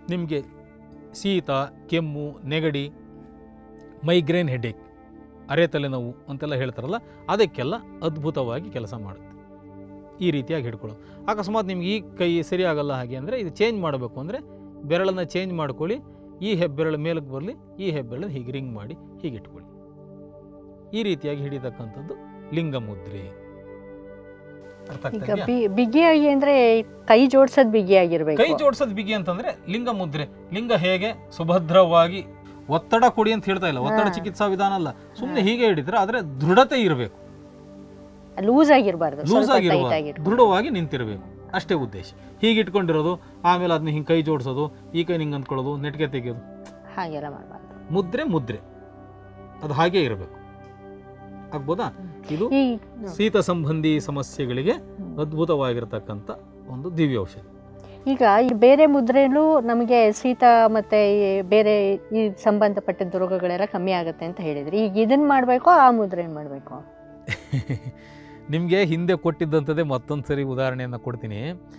ನಿಮಗೆ ಶೀತ ಕೆಮ್ಮು ನೆಗಡಿ ಮೈಗ್ರೇನ್ ಹೆಡೇಕ್ ಅರೆ ತಲೆನೋವು ಅಂತೆಲ್ಲ ಹೇಳ್ತಾರಲ್ಲ ಅದಕ್ಕೆಲ್ಲ ಅದ್ಭುತವಾಗಿ ಕೆಲಸ ಮಾಡುತ್ತೆ ಈ ರೀತಿಯಾಗಿ ಹಿಡ್ಕೊಳ್ಳೋದು ಅಕಸ್ಮಾತ್ ನಿಮ್ಗೆ ಈ ಕೈ ಸರಿ ಆಗಲ್ಲ ಹಾಗೆ ಅಂದರೆ ಇದು ಚೇಂಜ್ ಮಾಡಬೇಕು ಅಂದರೆ ಬೆರಳನ್ನು ಚೇಂಜ್ ಮಾಡ್ಕೊಳ್ಳಿ ಈ ಹೆಬ್ಬೆರಳು ಮೇಲಕ್ಕೆ ಬರಲಿ ಈ ಹೆಬ್ಬೆರಳು ಹೀಗೆ ರಿಂಗ್ ಮಾಡಿ ಹೀಗೆ ಇಟ್ಕೊಳ್ಳಿ ಈ ರೀತಿಯಾಗಿ ಹಿಡಿತಕ್ಕಂಥದ್ದು ಲಿಂಗ ಮುದ್ರೆ ಅರ್ಥ ಈಗ ಆಗ್ತಾ ಇದೆಯಾ? ಬಿ ಬಿಗಿಯಾಗಿ ಅಂದ್ರೆ ಕೈ ಜೋಡ್ಸೋದ್ ಬಿಗಿಯಾಗಿರ್ಬೇಕು ಕೈ ಜೋಡಿಸೋದು ಬಿಗಿ ಅಂತಂದ್ರೆ ಲಿಂಗ ಮುದ್ರೆ ಲಿಂಗ ಹೇಗೆ ಸುಭದ್ರವಾಗಿ ಒತ್ತಡ ಕೊಡಿ ಅಂತ ಹೇಳ್ತಾ ಇಲ್ಲ ಒತ್ತಡ ಹಾ. ಚಿಕಿತ್ಸಾ ವಿಧಾನ ಅಲ್ಲ ಸುಮ್ಮನೆ ಹೀಗೆ ಹಿಡಿದ್ರೆ ಆದ್ರೆ ದೃಢತೆ ಇರಬೇಕು ಲೂಸ್ ಆಗಿರ್ಬಾರ್ದು ಲೂಸ್ ಸ್ವಲ್ಪ ಆಗಿರುವ ಟೈಟ್ ಆಗಿರ್ಬೇಕು ದೃಢವಾಗಿ ನಿಂತಿರಬೇಕು ಅಷ್ಟೇ ಉದ್ದೇಶ ಹೀಗೆ ಇಟ್ಕೊಂಡಿರೋದು ಆಮೇಲೆ ಅದನ್ನ ಹಿಂಗೆ ಕೈ ಜೋಡಿಸೋದು ಈ ಕೈ ಹಿಂಗೆ ಅಂದ್ಕೊಳ್ಳೋದು ನೆಟ್ಗೆ ತೆಗೆಯೋದು ಹಾಗೆಲ್ಲ ಮಾಡಬಾರ್ದು ಮುದ್ರೆ ಮುದ್ರೆ ಅದು ಹಾಗೆ ಇರಬೇಕು ಆಗ್ಬೋದಾ ಇದು ಈ ಶೀತ ಸಂಬಂಧಿ ಸಮಸ್ಯೆಗಳಿಗೆ ಅದ್ಭುತವಾಗಿರ್ತಕ್ಕಂಥ ಒಂದು ದಿವ್ಯ ಔಷಧಿ ಈಗ ಈ ಬೇರೆ ಮುದ್ರೆಲೂ ನಮಗೆ ಶೀತ ಮತ್ತೆ ಈ ಬೇರೆ ಈ ಸಂಬಂಧಪಟ್ಟಿದ್ದ ರೋಗಗಳೆಲ್ಲ ಕಮ್ಮಿ ಆಗುತ್ತೆ ಅಂತ ಹೇಳಿದ್ರಿ ಈಗ ಇದನ್ನ ಮಾಡ್ಬೇಕು ಆ ಮುದ್ರೆ ಮಾಡಬೇಕು ನಿಮಗೆ ಹಿಂದೆ ಕೊಟ್ಟಿದ್ದಂಥದ್ದೇ ಮತ್ತೊಂದು ಸರಿ ಉದಾಹರಣೆಯನ್ನು ಕೊಡ್ತೀನಿ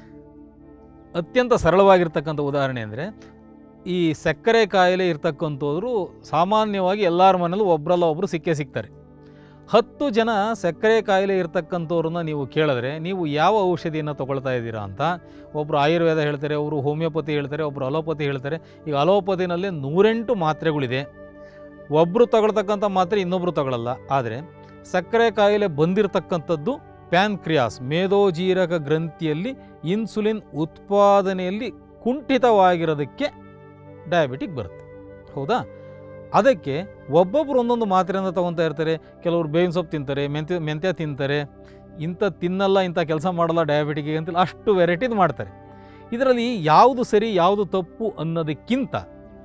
ಅತ್ಯಂತ ಸರಳವಾಗಿರ್ತಕ್ಕಂಥ ಉದಾಹರಣೆ ಅಂದರೆ ಈ ಸಕ್ಕರೆ ಕಾಯಿಲೆ ಇರ್ತಕ್ಕಂಥವ್ರು ಸಾಮಾನ್ಯವಾಗಿ ಎಲ್ಲರ ಮನೇಲೂ ಒಬ್ಬರಲ್ಲ ಒಬ್ಬರು ಸಿಕ್ಕೇ ಸಿಗ್ತಾರೆ ಹತ್ತು ಜನ ಸಕ್ಕರೆ ಕಾಯಿಲೆ ಇರ್ತಕ್ಕಂಥವ್ರನ್ನ ನೀವು ಕೇಳಿದ್ರೆ ನೀವು ಯಾವ ಔಷಧಿಯನ್ನು ತಗೊಳ್ತಾ ಇದ್ದೀರಾ ಅಂತ ಒಬ್ಬರು ಆಯುರ್ವೇದ ಹೇಳ್ತಾರೆ ಒಬ್ಬರು ಹೋಮಿಯೋಪತಿ ಹೇಳ್ತಾರೆ ಒಬ್ಬರು ಅಲೋಪತಿ ಹೇಳ್ತಾರೆ ಈಗ ಅಲೋಪತಿನಲ್ಲಿ ನೂರೆಂಟು ಮಾತ್ರೆಗಳಿದೆ ಒಬ್ಬರು ತಗೊಳ್ತಕ್ಕಂಥ ಮಾತ್ರೆ ಇನ್ನೊಬ್ಬರು ತಗೊಳ್ಳಲ್ಲ ಆದರೆ ಸಕ್ಕರೆ ಕಾಯಿಲೆ ಬಂದಿರತಕ್ಕಂಥದ್ದು ಪ್ಯಾನ್ಕ್ರಿಯಾಸ್ ಮೇದೋಜೀರಕ ಗ್ರಂಥಿಯಲ್ಲಿ ಇನ್ಸುಲಿನ್ ಉತ್ಪಾದನೆಯಲ್ಲಿ ಕುಂಠಿತವಾಗಿರೋದಕ್ಕೆ ಡಯಾಬಿಟಿಕ್ ಬರುತ್ತೆ ಹೌದಾ ಅದಕ್ಕೆ ಒಬ್ಬೊಬ್ಬರು ಒಂದೊಂದು ಮಾತ್ರೆಯನ್ನು ತಗೊತಾ ಇರ್ತಾರೆ ಕೆಲವರು ಬೇವಿನ ಸೊಪ್ಪು ತಿಂತಾರೆ ಮೆಂತ್ಯ ಮೆಂತ್ಯ ತಿಂತಾರೆ ಇಂಥ ತಿನ್ನಲ್ಲ ಇಂಥ ಕೆಲಸ ಮಾಡಲ್ಲ ಡಯಾಬಿಟಿಕ್ಗೆ ಅಂತೇಳಿ ಅಷ್ಟು ವೆರೈಟಿದು ಮಾಡ್ತಾರೆ ಇದರಲ್ಲಿ ಯಾವುದು ಸರಿ ಯಾವುದು ತಪ್ಪು ಅನ್ನೋದಕ್ಕಿಂತ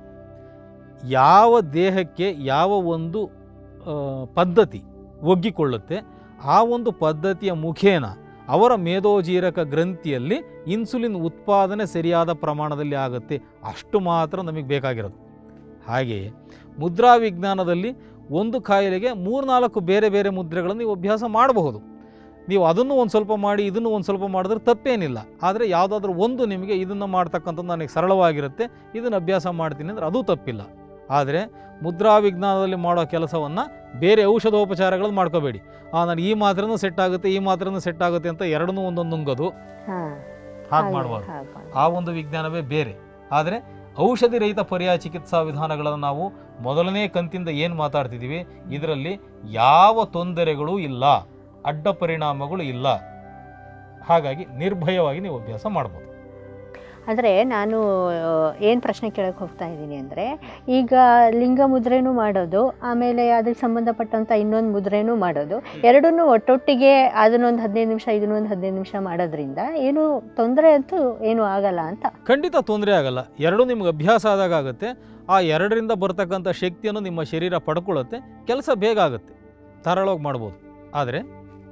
ಯಾವ ದೇಹಕ್ಕೆ ಯಾವ ಒಂದು ಆ, ಪದ್ಧತಿ ಒಗ್ಗಿಕೊಳ್ಳುತ್ತೆ ಆ ಒಂದು ಪದ್ಧತಿಯ ಮುಖೇನ ಅವರ ಮೇದೋಜೀರಕ ಗ್ರಂಥಿಯಲ್ಲಿ ಇನ್ಸುಲಿನ್ ಉತ್ಪಾದನೆ ಸರಿಯಾದ ಪ್ರಮಾಣದಲ್ಲಿ ಆಗುತ್ತೆ ಅಷ್ಟು ಮಾತ್ರ ನಮಗೆ ಬೇಕಾಗಿರೋದು ಹಾಗೆಯೇ ಮುದ್ರಾ ವಿಜ್ಞಾನದಲ್ಲಿ ಒಂದು ಕಾಯಿಲೆಗೆ ಮೂರ್ನಾಲ್ಕು ಬೇರೆ ಬೇರೆ ಮುದ್ರೆಗಳನ್ನು ನೀವು ಅಭ್ಯಾಸ ಮಾಡಬಹುದು ನೀವು ಅದನ್ನು ಒಂದು ಸ್ವಲ್ಪ ಮಾಡಿ ಇದನ್ನು ಒಂದು ಸ್ವಲ್ಪ ಮಾಡಿದ್ರೆ ತಪ್ಪೇನಿಲ್ಲ ಆದರೆ ಯಾವುದಾದ್ರೂ ಒಂದು ನಿಮಗೆ ಇದನ್ನು ಮಾಡ್ತಕ್ಕಂಥದ್ದು ನನಗೆ ಸರಳವಾಗಿರುತ್ತೆ ಇದನ್ನು ಅಭ್ಯಾಸ ಮಾಡ್ತೀನಿ ಅಂದರೆ ಅದು ತಪ್ಪಿಲ್ಲ ಆದರೆ ಮುದ್ರಾ ವಿಜ್ಞಾನದಲ್ಲಿ ಮಾಡೋ ಕೆಲಸವನ್ನು ಬೇರೆ ಔಷಧೋಪಚಾರಗಳನ್ನು ಮಾಡ್ಕೋಬೇಡಿ ಆ ನನಗೆ ಈ ಮಾತ್ರೆನೂ ಸೆಟ್ ಆಗುತ್ತೆ ಈ ಮಾತ್ರೆನೂ ಸೆಟ್ ಆಗುತ್ತೆ ಅಂತ ಎರಡನ್ನೂ ಒಂದೊಂದು ನುಂಗೋದು ಹಾ ಹಾಗೆ ಮಾಡಬಾರ್ದು ಆ ಒಂದು ವಿಜ್ಞಾನವೇ ಬೇರೆ ಆದರೆ ಔಷಧಿ ರಹಿತ ಪರ್ಯಾಯ ಚಿಕಿತ್ಸಾ ವಿಧಾನಗಳನ್ನು ನಾವು ಮೊದಲನೇ ಕಂತಿಂದ ಏನು ಮಾತಾಡ್ತಿದ್ದೀವಿ ಇದರಲ್ಲಿ ಯಾವ ತೊಂದರೆಗಳೂ ಇಲ್ಲ ಅಡ್ಡ ಪರಿಣಾಮಗಳು ಇಲ್ಲ ಹಾಗಾಗಿ ನಿರ್ಭಯವಾಗಿ ನೀವು ಅಭ್ಯಾಸ ಮಾಡ್ಬೋದು ಅಂದರೆ ನಾನು ಏನು ಪ್ರಶ್ನೆ ಕೇಳಕ್ಕೆ ಹೋಗ್ತಾ ಇದ್ದೀನಿ ಅಂದರೆ ಈಗ ಲಿಂಗ ಮುದ್ರೆನೂ ಮಾಡೋದು ಆಮೇಲೆ ಅದಕ್ಕೆ ಸಂಬಂಧಪಟ್ಟಂಥ ಇನ್ನೊಂದು ಮುದ್ರೆನೂ ಮಾಡೋದು ಎರಡನ್ನೂ ಒಟ್ಟೊಟ್ಟಿಗೆ ಅದನ್ನೊಂದು ಹದಿನೈದು ನಿಮಿಷ ಇದನ್ನೊಂದು ಹದಿನೈದು ನಿಮಿಷ ಮಾಡೋದ್ರಿಂದ ಏನು ತೊಂದರೆ ಅಂತೂ ಏನೂ ಆಗಲ್ಲ ಅಂತ ಖಂಡಿತ ತೊಂದರೆ ಆಗಲ್ಲ ಎರಡು ನಿಮ್ಗೆ ಅಭ್ಯಾಸ ಆದಾಗ ಆಗುತ್ತೆ ಆ ಎರಡರಿಂದ ಬರ್ತಕ್ಕಂಥ ಶಕ್ತಿಯನ್ನು ನಿಮ್ಮ ಶರೀರ ಪಡ್ಕೊಳ್ಳುತ್ತೆ ಕೆಲಸ ಬೇಗ ಆಗುತ್ತೆ ಧಾರಾಳವಾಗಿ ಮಾಡ್ಬೋದು ಆದರೆ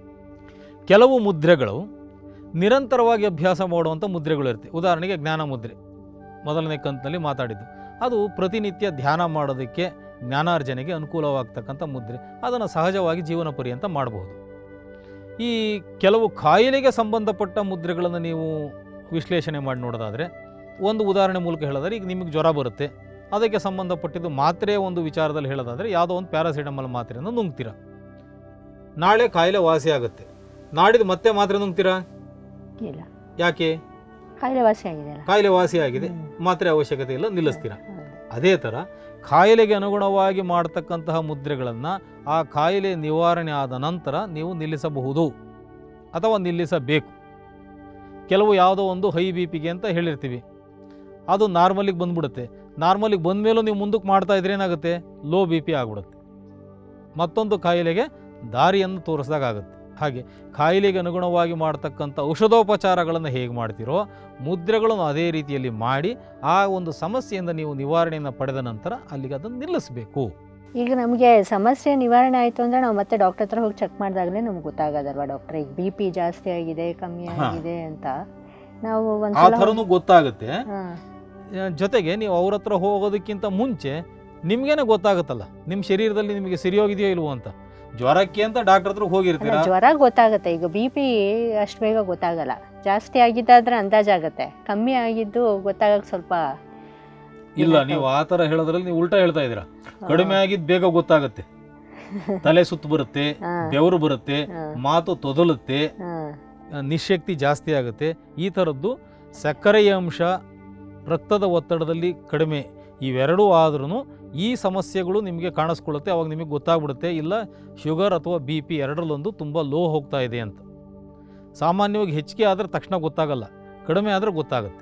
ಕೆಲವು ಮುದ್ರೆಗಳು ನಿರಂತರವಾಗಿ ಅಭ್ಯಾಸ ಮಾಡುವಂಥ ಮುದ್ರೆಗಳು ಇರುತ್ತೆ ಉದಾಹರಣೆಗೆ ಜ್ಞಾನ ಮುದ್ರೆ ಮೊದಲನೇ ಕಂತಿನಲ್ಲಿ ಮಾತಾಡಿದ್ದು ಅದು ಪ್ರತಿನಿತ್ಯ ಧ್ಯಾನ ಮಾಡೋದಕ್ಕೆ ಜ್ಞಾನಾರ್ಜನೆಗೆ ಅನುಕೂಲವಾಗ್ತಕ್ಕಂಥ ಮುದ್ರೆ ಅದನ್ನು ಸಹಜವಾಗಿ ಜೀವನ ಪರ್ಯಂತ ಮಾಡಬಹುದು ಈ ಕೆಲವು ಕಾಯಿಲೆಗೆ ಸಂಬಂಧಪಟ್ಟ ಮುದ್ರೆಗಳನ್ನು ನೀವು ವಿಶ್ಲೇಷಣೆ ಮಾಡಿ ನೋಡೋದಾದರೆ ಒಂದು ಉದಾಹರಣೆ ಮೂಲಕ ಹೇಳೋದಾದ್ರೆ ಈಗ ನಿಮಗೆ ಜ್ವರ ಬರುತ್ತೆ ಅದಕ್ಕೆ ಸಂಬಂಧಪಟ್ಟಿದ್ದು ಮಾತ್ರೆ ಒಂದು ವಿಚಾರದಲ್ಲಿ ಹೇಳೋದಾದರೆ ಯಾವುದೋ ಒಂದು ಪ್ಯಾರಾಸಿಟಮಲ್ ಮಾತ್ರೆಯನ್ನು ನುಂಗ್ತೀರಾ ನಾಳೆ ಕಾಯಿಲೆ ವಾಸಿ ಆಗುತ್ತೆ ನಾಡಿದ್ದು ಮತ್ತೆ ಮಾತ್ರೆ ನುಂಗ್ತೀರಾ ಇಲ್ಲ ಯಾಕೆ ಕಾಯಿಲೆ ವಾಸಿ ಆಗಿದೆಯಲ್ಲ ಕಾಯಿಲೆ ವಾಸಿ ಆಗಿದೆ ಹ್ಮ್. ಮಾತ್ರೆ ಅವಶ್ಯಕತೆ ಇಲ್ಲ ನಿಲ್ಲಿಸ್ತೀರಾ ಹೌದು. ಅದೇ ಥರ ಕಾಯಿಲೆಗೆ ಅನುಗುಣವಾಗಿ ಮಾಡ್ತಕ್ಕಂತಹ ಮುದ್ರೆಗಳನ್ನು ಆ ಕಾಯಿಲೆ ನಿವಾರಣೆ ಆದ ನಂತರ ನೀವು ನಿಲ್ಲಿಸಬಹುದು ಅಥವಾ ನಿಲ್ಲಿಸಬೇಕು ಕೆಲವು ಯಾವುದೋ ಒಂದು ಹೈ ಬಿ ಪಿಗೆ ಅಂತ ಹೇಳಿರ್ತೀವಿ ಅದು ನಾರ್ಮಲಿಗೆ ಬಂದ್ಬಿಡುತ್ತೆ ನಾರ್ಮಲಿಗೆ ಬಂದಮೇಲೂ ನೀವು ಮುಂದಕ್ಕೆ ಮಾಡ್ತಾ ಇದ್ರೆ ಏನಾಗುತ್ತೆ ಲೋ ಬಿ ಪಿ ಆಗ್ಬಿಡುತ್ತೆ ಮತ್ತೊಂದು ಕಾಯಿಲೆಗೆ ದಾರಿಯನ್ನು ತೋರಿಸಿದಾಗ ಆಗುತ್ತೆ ಹಾಗೆ ಕಾಯಿಲೆಗೆ ಅನುಗುಣವಾಗಿ ಮಾಡ್ತಕ್ಕಂಥ ಔಷಧೋಪಚಾರಗಳನ್ನು ಹೇಗೆ ಮಾಡ್ತೀರೋ ಮುದ್ರೆಗಳನ್ನು ಅದೇ ರೀತಿಯಲ್ಲಿ ಮಾಡಿ ಆ ಒಂದು ಸಮಸ್ಯೆಯಿಂದ ನೀವು ನಿವಾರಣೆಯನ್ನು ಪಡೆದ ನಂತರ ಅಲ್ಲಿಗೆ ಅದನ್ನು ನಿಲ್ಲಿಸಬೇಕು ಈಗ ನಮಗೆ ಸಮಸ್ಯೆ ನಿವಾರಣೆ ಆಯಿತು ಅಂದರೆ ನಾವು ಮತ್ತೆ ಡಾಕ್ಟರ್ ಹತ್ರ ಹೋಗಿ ಚೆಕ್ ಮಾಡಿದಾಗಲೇ ನಮ್ಗೆ ಗೊತ್ತಾಗೋದಲ್ವಾ ಡಾಕ್ಟ್ರ್ ಈಗ ಬಿ ಪಿ ಜಾಸ್ತಿ ಆಗಿದೆ ಕಮ್ಮಿ ಹಾ. ಆಗಿದೆ ಅಂತ ನಾವು ಆ ಒಂದ್ಸಲ ಥರನೂ ಗೊತ್ತಾಗುತ್ತೆ ಹಾ. ಆ, ಜೊತೆಗೆ ನೀವು ಅವ್ರ ಹತ್ರ ಹೋಗೋದಕ್ಕಿಂತ ಮುಂಚೆ ನಿಮ್ಗೇನೆ ಗೊತ್ತಾಗುತ್ತಲ್ಲ ನಿಮ್ಮ ಶರೀರದಲ್ಲಿ ನಿಮಗೆ ಸರಿ ಹೋಗಿದೆಯೋ ಇಲ್ವೋ ಅಂತ ಜ್ವರಕ್ಕೆ ಅಂತ ಡಾಕ್ಟರ್ ಹತ್ರ ಅಲ್ಲ, ಹೋಗಿರ್ತೀರಾ ಜ್ವರ ಗೊತ್ತಾಗುತ್ತೆ ಈಗ ಬಿ ಪಿ ಅಷ್ಟು ಬೇಗ ಗೊತ್ತಾಗಲ್ಲ ಜಾಸ್ತಿ ಆಗಿದ್ದಾದ್ರೆ ಅಂದಾಜಾಗತ್ತೆ ಕಮ್ಮಿ ಆಗಿದ್ದು ಗೊತ್ತಾಗಕ್ಕೆ ಸ್ವಲ್ಪ ಇಲ್ಲ ನೀವು ಆ ತರ ಹೇಳೋದ್ರಲ್ಲಿ ನೀವು ಉಲ್ಟಾ ಹೇಳ್ತಾ ಇದ್ದೀರಾ ಕಡಿಮೆ ಆಗಿದ್ ಬೇಗ ಗೊತ್ತಾಗುತ್ತೆ ತಲೆ ಸುತ್ತು ಬರುತ್ತೆ ಹಾ, ಬೆವರು ಬರುತ್ತೆ ಹಾ, ಮಾತು ತೊದಲುತ್ತೆ ಹಾ. ನಿಶಕ್ತಿ ಜಾಸ್ತಿ ಆಗುತ್ತೆ ಈ ಥರದ್ದು ಸಕ್ಕರೆಯ ಅಂಶ ರಕ್ತದ ಒತ್ತಡದಲ್ಲಿ ಕಡಿಮೆ ಇವೆರಡೂ ಆದ್ರೂ ಈ ಸಮಸ್ಯೆಗಳು ನಿಮಗೆ ಕಾಣಿಸ್ಕೊಳ್ಳುತ್ತೆ ಅವಾಗ ನಿಮಗೆ ಗೊತ್ತಾಗ್ಬಿಡುತ್ತೆ ಇಲ್ಲ ಶುಗರ್ ಅಥವಾ ಬಿ ಪಿ ಎರಡರಲ್ಲೊಂದು ತುಂಬ ಲೋ ಹೋಗ್ತಾ ಇದೆ ಅಂತ ಸಾಮಾನ್ಯವಾಗಿ ಹೆಚ್ಚಿಗೆ ಆದರೆ ತಕ್ಷಣ ಗೊತ್ತಾಗಲ್ಲ ಕಡಿಮೆ ಆದರೆ ಗೊತ್ತಾಗುತ್ತೆ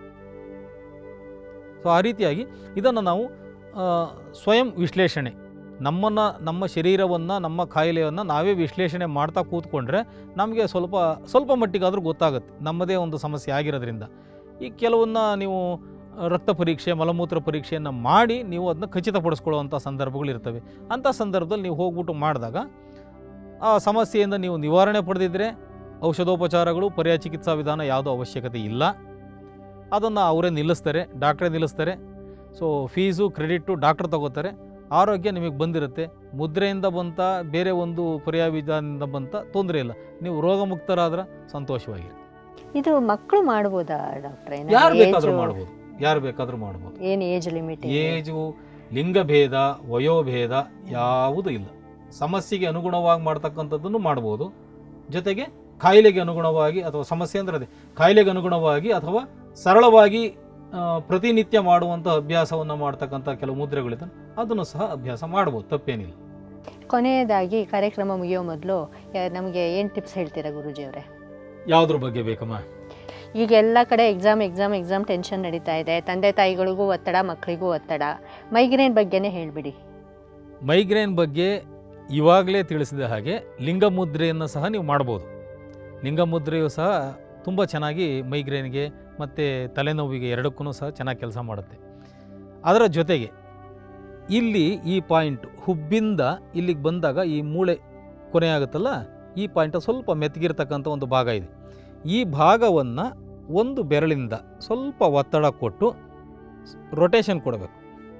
ಸೊ ಆ ರೀತಿಯಾಗಿ ಇದನ್ನು ನಾವು ಆ, ಸ್ವಯಂ ವಿಶ್ಲೇಷಣೆ ನಮ್ಮನ್ನು ನಮ್ಮ ಶರೀರವನ್ನು ನಮ್ಮ ಕಾಯಿಲೆಯನ್ನು ನಾವೇ ವಿಶ್ಲೇಷಣೆ ಮಾಡ್ತಾ ಕೂತ್ಕೊಂಡ್ರೆ ನಮಗೆ ಸ್ವಲ್ಪ ಸ್ವಲ್ಪ ಮಟ್ಟಿಗಾದರೂ ಗೊತ್ತಾಗುತ್ತೆ ನಮ್ಮದೇ ಒಂದು ಸಮಸ್ಯೆ ಆಗಿರೋದ್ರಿಂದ ಈ ಕೆಲವನ್ನ ನೀವು ರಕ್ತ ಪರೀಕ್ಷೆ ಮಲಮೂತ್ರ ಪರೀಕ್ಷೆಯನ್ನು ಮಾಡಿ ನೀವು ಅದನ್ನ ಖಚಿತಪಡಿಸ್ಕೊಳ್ಳುವಂಥ ಸಂದರ್ಭಗಳು ಇರ್ತವೆ ಅಂಥ ಸಂದರ್ಭದಲ್ಲಿ ನೀವು ಹೋಗ್ಬಿಟ್ಟು ಮಾಡಿದಾಗ ಆ ಸಮಸ್ಯೆಯಿಂದ ನೀವು ನಿವಾರಣೆ ಪಡೆದಿದ್ದರೆ ಔಷಧೋಪಚಾರಗಳು ಪರ್ಯಾಯ ಚಿಕಿತ್ಸಾ ವಿಧಾನ ಯಾವುದೋ ಅವಶ್ಯಕತೆ ಇಲ್ಲ ಅದನ್ನು ಅವರೇ ನಿಲ್ಲಿಸ್ತಾರೆ ಡಾಕ್ಟ್ರೇ ನಿಲ್ಲಿಸ್ತಾರೆ ಸೊ ಫೀಸು ಕ್ರೆಡಿಟ್ಟು ಡಾಕ್ಟ್ರ್ ತಗೋತಾರೆ ಆರೋಗ್ಯ ನಿಮಗೆ ಬಂದಿರುತ್ತೆ ಮುದ್ರೆಯಿಂದ ಬಂತ ಬೇರೆ ಒಂದು ಪರ್ಯಾಯ ವಿಧಾನದಿಂದ ಬಂತ ತೊಂದರೆ ಇಲ್ಲ ನೀವು ರೋಗಮುಕ್ತರಾದ್ರೆ ಸಂತೋಷವಾಗಿರಿ ಇದು ಮಕ್ಕಳು ಮಾಡ್ಬೋದಾ ಡಾಕ್ಟ್ರೆ ಯಾರು ಬೇಕಾದರೂ ಮಾಡ್ಬೋದು ಯಾರು ಬೇಕಾದರೂ ಮಾಡ್ಬೋದು ಏನು ಏಜ್ ಲಿಮಿಟ್ ಏಜು ಲಿಂಗಭೇದ ವಯೋಭೇದ ಯಾವುದೂ ಇಲ್ಲ ಸಮಸ್ಯೆಗೆ ಅನುಗುಣವಾಗಿ ಮಾಡ್ತಕ್ಕಂಥದ್ದನ್ನು ಮಾಡ್ಬೋದು ಜೊತೆಗೆ ಕಾಯಿಲೆಗೆ ಅನುಗುಣವಾಗಿ ಅಥವಾ ಸಮಸ್ಯೆ ಅಂದ್ರೆ ಅದೇ ಕಾಯಿಲೆಗೆ ಅನುಗುಣವಾಗಿ ಅಥವಾ ಸರಳವಾಗಿ ಆ, ಪ್ರತಿನಿತ್ಯ ಮಾಡುವಂಥ ಅಭ್ಯಾಸವನ್ನು ಮಾಡ್ತಕ್ಕಂಥ ಕೆಲವು ಮುದ್ರೆಗಳಿದೆ ಅದನ್ನು ಸಹ ಅಭ್ಯಾಸ ಮಾಡ್ಬೋದು ತಪ್ಪೇನಿಲ್ಲ ಕೊನೆಯದಾಗಿ ಕಾರ್ಯಕ್ರಮ ಮುಗಿಯೋ ಮೊದಲು ನಮಗೆ ಏನು ಟಿಪ್ಸ್ ಹೇಳ್ತೀರಾ ಗುರೂಜಿ ಅವರೇ ಯಾವುದ್ರ ಬಗ್ಗೆ ಬೇಕಮ್ಮ ಈಗ ಎಲ್ಲ ಕಡೆ ಎಕ್ಸಾಮ್ ಎಕ್ಸಾಮ್ ಎಕ್ಸಾಮ್ ಟೆನ್ಷನ್ ನಡೀತಾ ಇದೆ ತಂದೆ ತಾಯಿಗಳಿಗೂ ಒತ್ತಡ ಮಕ್ಕಳಿಗೂ ಒತ್ತಡ ಮೈಗ್ರೇನ್ ಬಗ್ಗೆನೇ ಹೇಳಿಬಿಡಿ ಮೈಗ್ರೇನ್ ಬಗ್ಗೆ ಇವಾಗಲೇ ತಿಳಿಸಿದ ಹಾಗೆ ಲಿಂಗಮುದ್ರೆಯನ್ನು ಸಹ ನೀವು ಮಾಡ್ಬೋದು ಲಿಂಗಮುದ್ರೆಯು ಸಹ ತುಂಬ ಚೆನ್ನಾಗಿ ಮೈಗ್ರೇನ್ಗೆ ಮತ್ತು ತಲೆನೋವಿಗೆ ಎರಡಕ್ಕೂ ಸಹ ಚೆನ್ನಾಗಿ ಕೆಲಸ ಮಾಡುತ್ತೆ ಅದರ ಜೊತೆಗೆ ಇಲ್ಲಿ ಈ ಪಾಯಿಂಟ್ ಹುಬ್ಬಿಂದ ಇಲ್ಲಿಗೆ ಬಂದಾಗ ಈ ಮೂಳೆ ಕೊನೆಯಾಗುತ್ತಲ್ಲ ಈ ಪಾಯಿಂಟ್ ಸ್ವಲ್ಪ ಮೆತ್ತಗಿರ್ತಕ್ಕಂಥ ಒಂದು ಭಾಗ ಇದೆ ಈ ಭಾಗವನ್ನು ಒಂದು ಬೆರಳಿಂದ ಸ್ವಲ್ಪ ಒತ್ತಡ ಕೊಟ್ಟು ರೊಟೇಷನ್ ಕೊಡಬೇಕು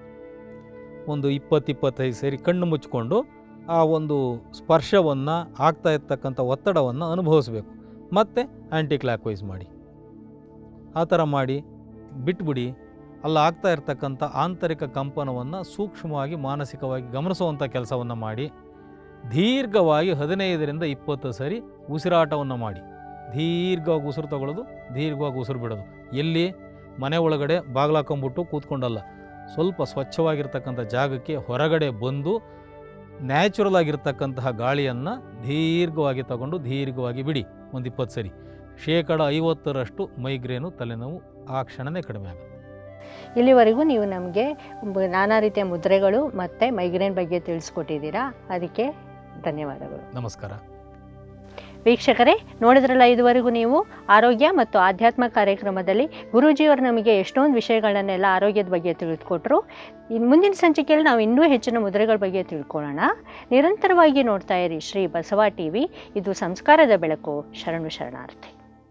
ಒಂದು ಇಪ್ಪತ್ತು ಇಪ್ಪತ್ತೈದು ಸೇರಿ ಕಣ್ಣು ಮುಚ್ಕೊಂಡು ಆ ಒಂದು ಸ್ಪರ್ಶವನ್ನು ಆಗ್ತಾ ಇರ್ತಕ್ಕಂಥ ಒತ್ತಡವನ್ನು ಅನುಭವಿಸ್ಬೇಕು ಮತ್ತು ಆ್ಯಂಟಿ ಕ್ಲಾಕ್ ವೈಸ್ ಮಾಡಿ ಆ ಥರ ಮಾಡಿ ಬಿಟ್ಬಿಡಿ ಅಲ್ಲಿ ಆಗ್ತಾ ಇರ್ತಕ್ಕಂಥ ಆಂತರಿಕ ಕಂಪನವನ್ನು ಸೂಕ್ಷ್ಮವಾಗಿ ಮಾನಸಿಕವಾಗಿ ಗಮನಿಸುವಂಥ ಕೆಲಸವನ್ನು ಮಾಡಿ ದೀರ್ಘವಾಗಿ ಹದಿನೈದರಿಂದ ಇಪ್ಪತ್ತು ಸರಿ ಉಸಿರಾಟವನ್ನು ಮಾಡಿ ದೀರ್ಘವಾಗಿ ಉಸಿರು ತಗೊಳ್ಳೋದು ದೀರ್ಘವಾಗಿ ಉಸಿರು ಬಿಡೋದು ಎಲ್ಲಿ ಮನೆ ಒಳಗಡೆ ಬಾಗಿಲಾಕೊಂಬಿಟ್ಟು ಕೂತ್ಕೊಂಡಲ್ಲ ಸ್ವಲ್ಪ ಸ್ವಚ್ಛವಾಗಿರ್ತಕ್ಕಂಥ ಜಾಗಕ್ಕೆ ಹೊರಗಡೆ ಬಂದು ನ್ಯಾಚುರಲ್ ಆಗಿರ್ತಕ್ಕಂತಹ ಗಾಳಿಯನ್ನು ದೀರ್ಘವಾಗಿ ತಗೊಂಡು ದೀರ್ಘವಾಗಿ ಬಿಡಿ ಒಂದು ಇಪ್ಪತ್ತು ಸರಿ ಶೇಕಡ ಐವತ್ತರಷ್ಟು ಮೈಗ್ರೇನು ತಲೆನೋವು ಆ ಕ್ಷಣನೇ ಕಡಿಮೆ ಆಗುತ್ತೆ ಇಲ್ಲಿವರೆಗೂ ನೀವು ನಮಗೆ ನಾನಾ ರೀತಿಯ ಮುದ್ರೆಗಳು ಮತ್ತು ಮೈಗ್ರೇನ್ ಬಗ್ಗೆ ತಿಳಿಸ್ಕೊಟ್ಟಿದ್ದೀರಾ ಅದಕ್ಕೆ ಧನ್ಯವಾದಗಳು ನಮಸ್ಕಾರ ವೀಕ್ಷಕರೇ ನೋಡಿದ್ರಲ್ಲ ಇದುವರೆಗೂ ನೀವು ಆರೋಗ್ಯ ಮತ್ತು ಆಧ್ಯಾತ್ಮ ಕಾರ್ಯಕ್ರಮದಲ್ಲಿ ಗುರೂಜಿಯವರು ನಮಗೆ ಎಷ್ಟೊಂದು ವಿಷಯಗಳನ್ನೆಲ್ಲ ಆರೋಗ್ಯದ ಬಗ್ಗೆ ತಿಳಿದುಕೊಟ್ರು ಇನ್ನು ಮುಂದಿನ ಸಂಚಿಕೆಯಲ್ಲಿ ನಾವು ಇನ್ನೂ ಹೆಚ್ಚಿನ ಮುದ್ರೆಗಳ ಬಗ್ಗೆ ತಿಳ್ಕೊಳ್ಳೋಣ ನಿರಂತರವಾಗಿ ನೋಡ್ತಾ ಇರಿ ಶ್ರೀ ಬಸವ ಟಿ ವಿ ಇದು ಸಂಸ್ಕಾರದ ಬೆಳಕು ಶರಣು ಶರಣಾರ್ಥಿ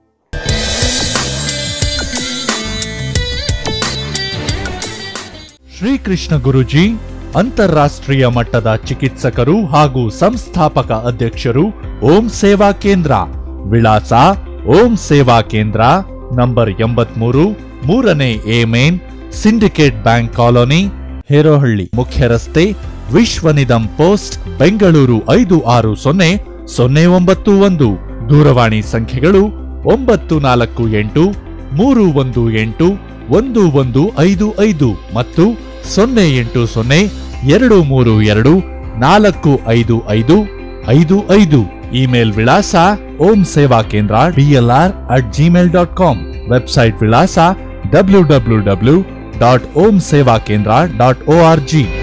ಶ್ರೀಕೃಷ್ಣ ಗುರುಜಿ ಅಂತಾರಾಷ್ಟ್ರೀಯ ಮಟ್ಟದ ಚಿಕಿತ್ಸಕರು ಹಾಗೂ ಸಂಸ್ಥಾಪಕ ಅಧ್ಯಕ್ಷರು ಓಂ ಸೇವಾ ಕೇಂದ್ರ ವಿಳಾಸ ಓಂ ಸೇವಾ ಕೇಂದ್ರ ನಂಬರ್ ಎಂಬತ್ಮೂರು ಮೂರನೇ A main syndicate bank colony Herohalli ಮುಖ್ಯ ರಸ್ತೆ ವಿಶ್ವನಿಧಂ ಪೋಸ್ಟ್ ಬೆಂಗಳೂರು ಐದು ಆರು ಸೊನ್ನೆ ಸೊನ್ನೆ ಒಂಬತ್ತು ಒಂದು ದೂರವಾಣಿ ಸಂಖ್ಯೆಗಳು ಒಂಬತ್ತು ನಾಲ್ಕು ಎಂಟು ಮೂರು ಒಂದು ಎಂಟು ಒಂದು ಒಂದು ಐದು ಐದು ಮತ್ತು ಸೊನ್ನೆ ಎಂಟು ಸೊನ್ನೆ ಎರಡು ಮೂರು ಎರಡು ನಾಲ್ಕು ಐದು ಐದು ಐದು ಐದು ಇಮೇಲ್ ವಿಳಾಸ Om Seva Kendra DLR at Gmail dot com website ವಿಳಾಸ W W W dot Om Seva Kendra dot O R G